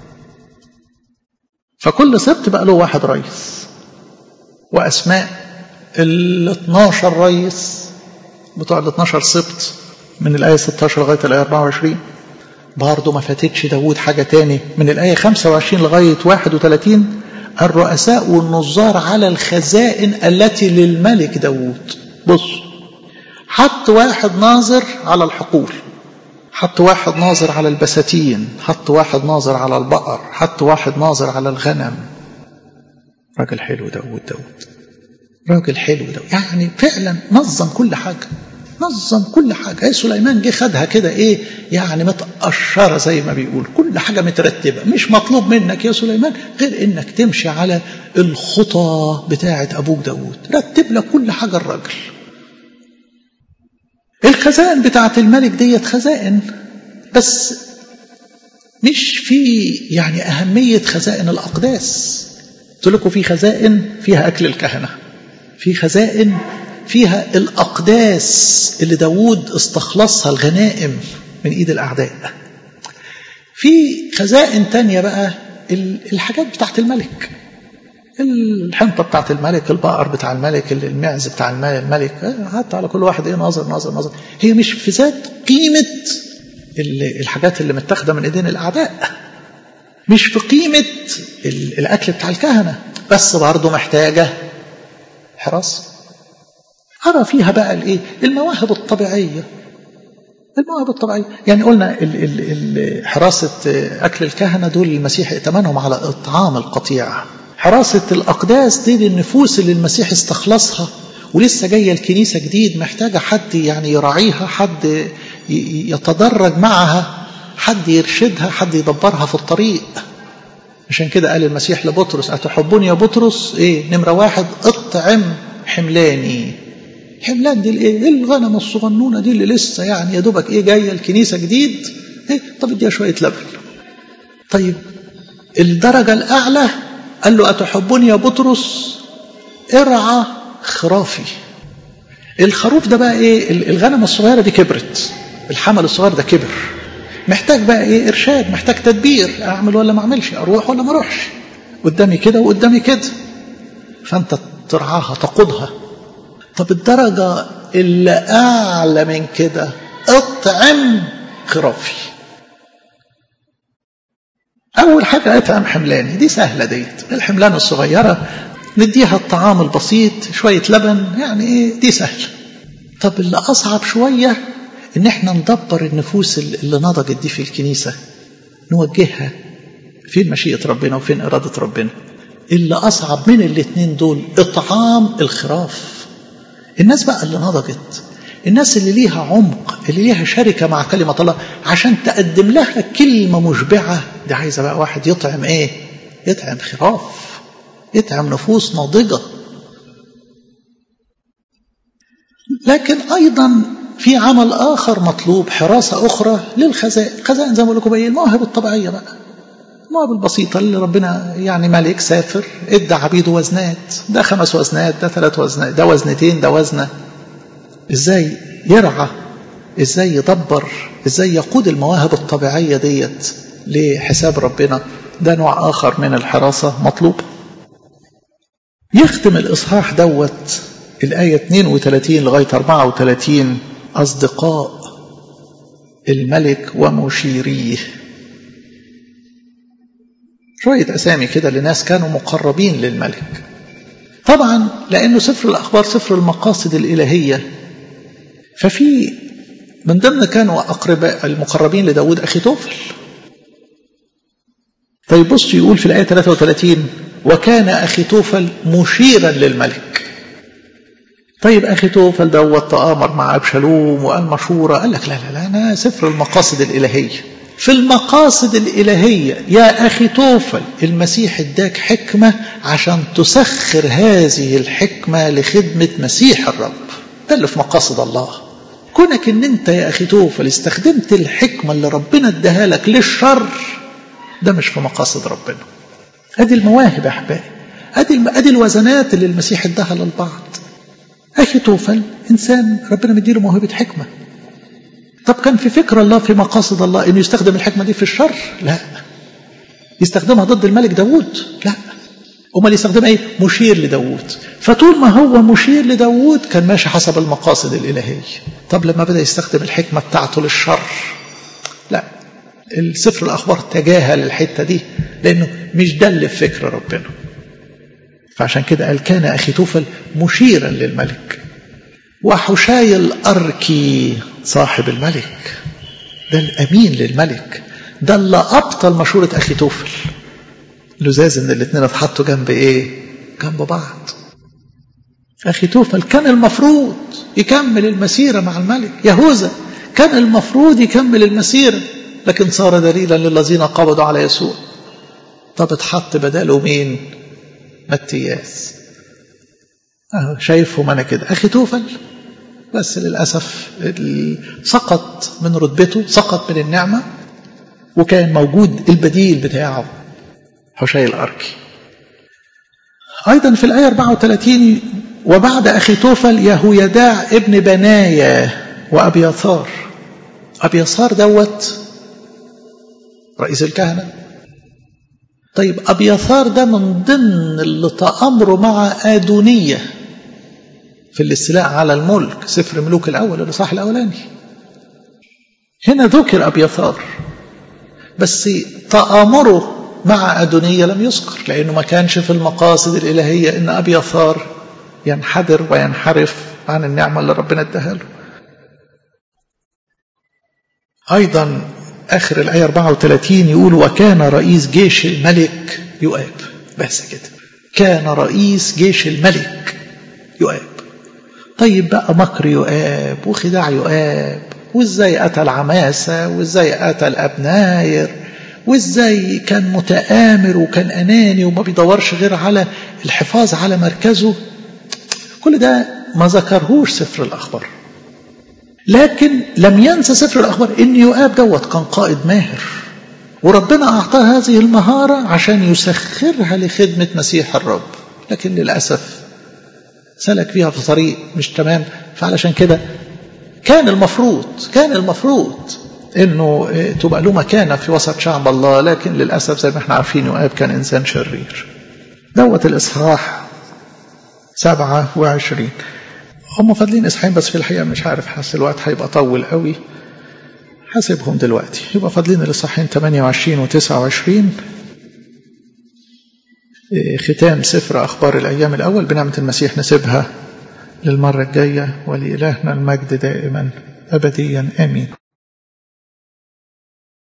فكل سبط بقى له واحد رئيس واسماء ال 12 رئيس بتوع ال 12 سبط من الايه 16 لغايه الايه 24 برضه ما فاتتش داوود حاجه تاني من الايه 25 لغايه 31 الرؤساء والنظار على الخزائن التي للملك داود بص حط واحد ناظر على الحقول حط واحد ناظر على البساتين حط واحد ناظر على البقر حط واحد ناظر على الغنم راجل حلو داود داود راجل حلو داود يعني فعلا نظم كل حاجة نظم كل حاجة ايه سليمان جه خدها كده ايه يعني متقشرة زي ما بيقول كل حاجة مترتبة مش مطلوب منك يا سليمان غير انك تمشي على الخطى بتاعة ابوك داود رتب لك كل حاجة الراجل الخزائن بتاعة الملك ديت خزائن بس مش في يعني أهمية خزائن الأقداس قلت لكم في خزائن فيها أكل الكهنة في خزائن فيها الأقداس اللي داود استخلصها الغنائم من إيد الأعداء في خزائن تانية بقى الحاجات بتاعت الملك الحنطة بتاعت الملك البقر بتاع الملك المعز بتاع الملك حتى على كل واحد ايه ناظر ناظر ناظر هي مش في ذات قيمة الحاجات اللي متاخدة من ايدين الأعداء مش في قيمة الأكل بتاع الكهنة بس برضه محتاجة حراسة أرى فيها بقى الإيه المواهب الطبيعية المواهب الطبيعية يعني قلنا ال ال ال حراسة أكل الكهنة دول المسيح ائتمنهم على إطعام القطيع حراسة الأقداس دي للنفوس اللي المسيح استخلصها ولسه جاية الكنيسة جديد محتاجة حد يعني يراعيها حد يتدرج معها حد يرشدها حد يدبرها في الطريق عشان كده قال المسيح لبطرس أتحبني يا بطرس إيه نمرة واحد اطعم حملاني حملان دي الايه الغنم الصغنونه دي اللي لسه يعني يا دوبك ايه جايه الكنيسه جديد إيه طب اديها شويه لبن طيب الدرجه الاعلى قال له أتحبني يا بطرس ارعى خرافي الخروف ده بقى ايه الغنم الصغيرة دي كبرت الحمل الصغير ده كبر محتاج بقى ايه ارشاد محتاج تدبير اعمل ولا ما اعملش اروح ولا ما اروحش قدامي كده وقدامي كده فانت ترعاها تقودها طب الدرجة اللي اعلى من كده اطعم خرافي أول حاجة أطعم حملاني دي سهلة ديت الحملان الصغيرة نديها الطعام البسيط شوية لبن يعني إيه دي سهلة طب اللي أصعب شوية إن إحنا ندبر النفوس اللي نضجت دي في الكنيسة نوجهها فين مشيئة ربنا وفين إرادة ربنا اللي أصعب من الاتنين دول إطعام الخراف الناس بقى اللي نضجت الناس اللي ليها عمق اللي ليها شركة مع كلمة الله عشان تقدم لها كلمة مشبعة دي عايزة بقى واحد يطعم ايه يطعم خراف يطعم نفوس ناضجة لكن أيضا في عمل آخر مطلوب حراسة أخرى للخزائن الخزائن زي ما بقول لكم ايه المواهب الطبيعية بقى المواهب البسيطة اللي ربنا يعني ملك سافر ادى عبيده وزنات ده خمس وزنات ده ثلاث وزنات ده وزنتين ده وزنة ازاي يرعى ازاي يدبر ازاي يقود المواهب الطبيعية ديت لحساب ربنا ده نوع آخر من الحراسة مطلوب يختم الإصحاح دوت الآية 32 لغاية 34 أصدقاء الملك ومشيريه شوية أسامي كده لناس كانوا مقربين للملك طبعا لأنه سفر الأخبار سفر المقاصد الإلهية ففي من ضمن كانوا أقرباء المقربين لداود أخي توفل طيب بص يقول في الآية 33 وكان أخي توفل مشيرا للملك طيب أخي توفل دوت تآمر مع أبشالوم وقال مشورة قال لك لا لا لا أنا سفر المقاصد الإلهية في المقاصد الإلهية يا أخي توفل المسيح اداك حكمة عشان تسخر هذه الحكمة لخدمة مسيح الرب ده اللي في مقاصد الله كونك ان انت يا اخي توفل استخدمت الحكمة اللي ربنا اداها لك للشر ده مش في مقاصد ربنا ادي المواهب يا احبائي ادي ادي الوزنات اللي المسيح اداها للبعض اخي توفل انسان ربنا مديله موهبة حكمة طب كان في فكر الله في مقاصد الله انه يستخدم الحكمة دي في الشر لا يستخدمها ضد الملك داوود لا امال يستخدمها ايه مشير لداوود فطول ما هو مشير لداوود كان ماشي حسب المقاصد الالهيه طب لما بدا يستخدم الحكمه بتاعته للشر لا السفر الاخبار تجاهل الحته دي لانه مش ده اللي في فكر ربنا فعشان كده قال كان اخي توفل مشيرا للملك وحشاي الاركي صاحب الملك ده الامين للملك ده اللي ابطل مشوره اخي توفل لزاز ان الاثنين اتحطوا جنب ايه جنب بعض اخي توفل كان المفروض يكمل المسيره مع الملك يهوذا كان المفروض يكمل المسيره لكن صار دليلا للذين قبضوا على يسوع طب اتحط بداله مين متياس اهو شايفهم انا كده اخي توفل بس للاسف سقط من رتبته سقط من النعمه وكان موجود البديل بتاعه حشي الأركي أيضا في الآية 34 وبعد أخي توفل يهويداع ابن بنايا وأبيثار أبيثار دوت رئيس الكهنة طيب أبيثار ده من ضمن اللي تأمروا مع آدونية في الاستيلاء على الملك سفر ملوك الأول الإصحاح الأولاني هنا ذكر أبيثار بس تآمره مع أدونية لم يذكر لأنه ما كانش في المقاصد الإلهية إن أبي ثار ينحدر وينحرف عن النعمة اللي ربنا اداها له أيضا آخر الآية 34 يقول وكان رئيس جيش الملك يؤاب بس كده كان رئيس جيش الملك يؤاب طيب بقى مكر يؤاب وخداع يؤاب وازاي قتل عماسة وازاي قتل أبناير وازاي كان متآمر وكان أناني وما بيدورش غير على الحفاظ على مركزه كل ده ما ذكرهوش سفر الأخبار لكن لم ينسى سفر الأخبار إن يؤاب دوت كان قائد ماهر وربنا أعطاه هذه المهارة عشان يسخرها لخدمة مسيح الرب لكن للأسف سلك فيها في طريق مش تمام فعلشان كده كان المفروض كان المفروض انه تبقى له مكانه في وسط شعب الله لكن للاسف زي ما احنا عارفين يؤاب كان انسان شرير. دوت الاصحاح 27 هم فاضلين اصحاحين بس في الحقيقه مش عارف حاسس الوقت هيبقى طول قوي حاسبهم دلوقتي يبقى فاضلين الاصحاحين 28 و 29 ختام سفر اخبار الايام الاول بنعمه المسيح نسيبها للمره الجايه ولالهنا المجد دائما ابديا امين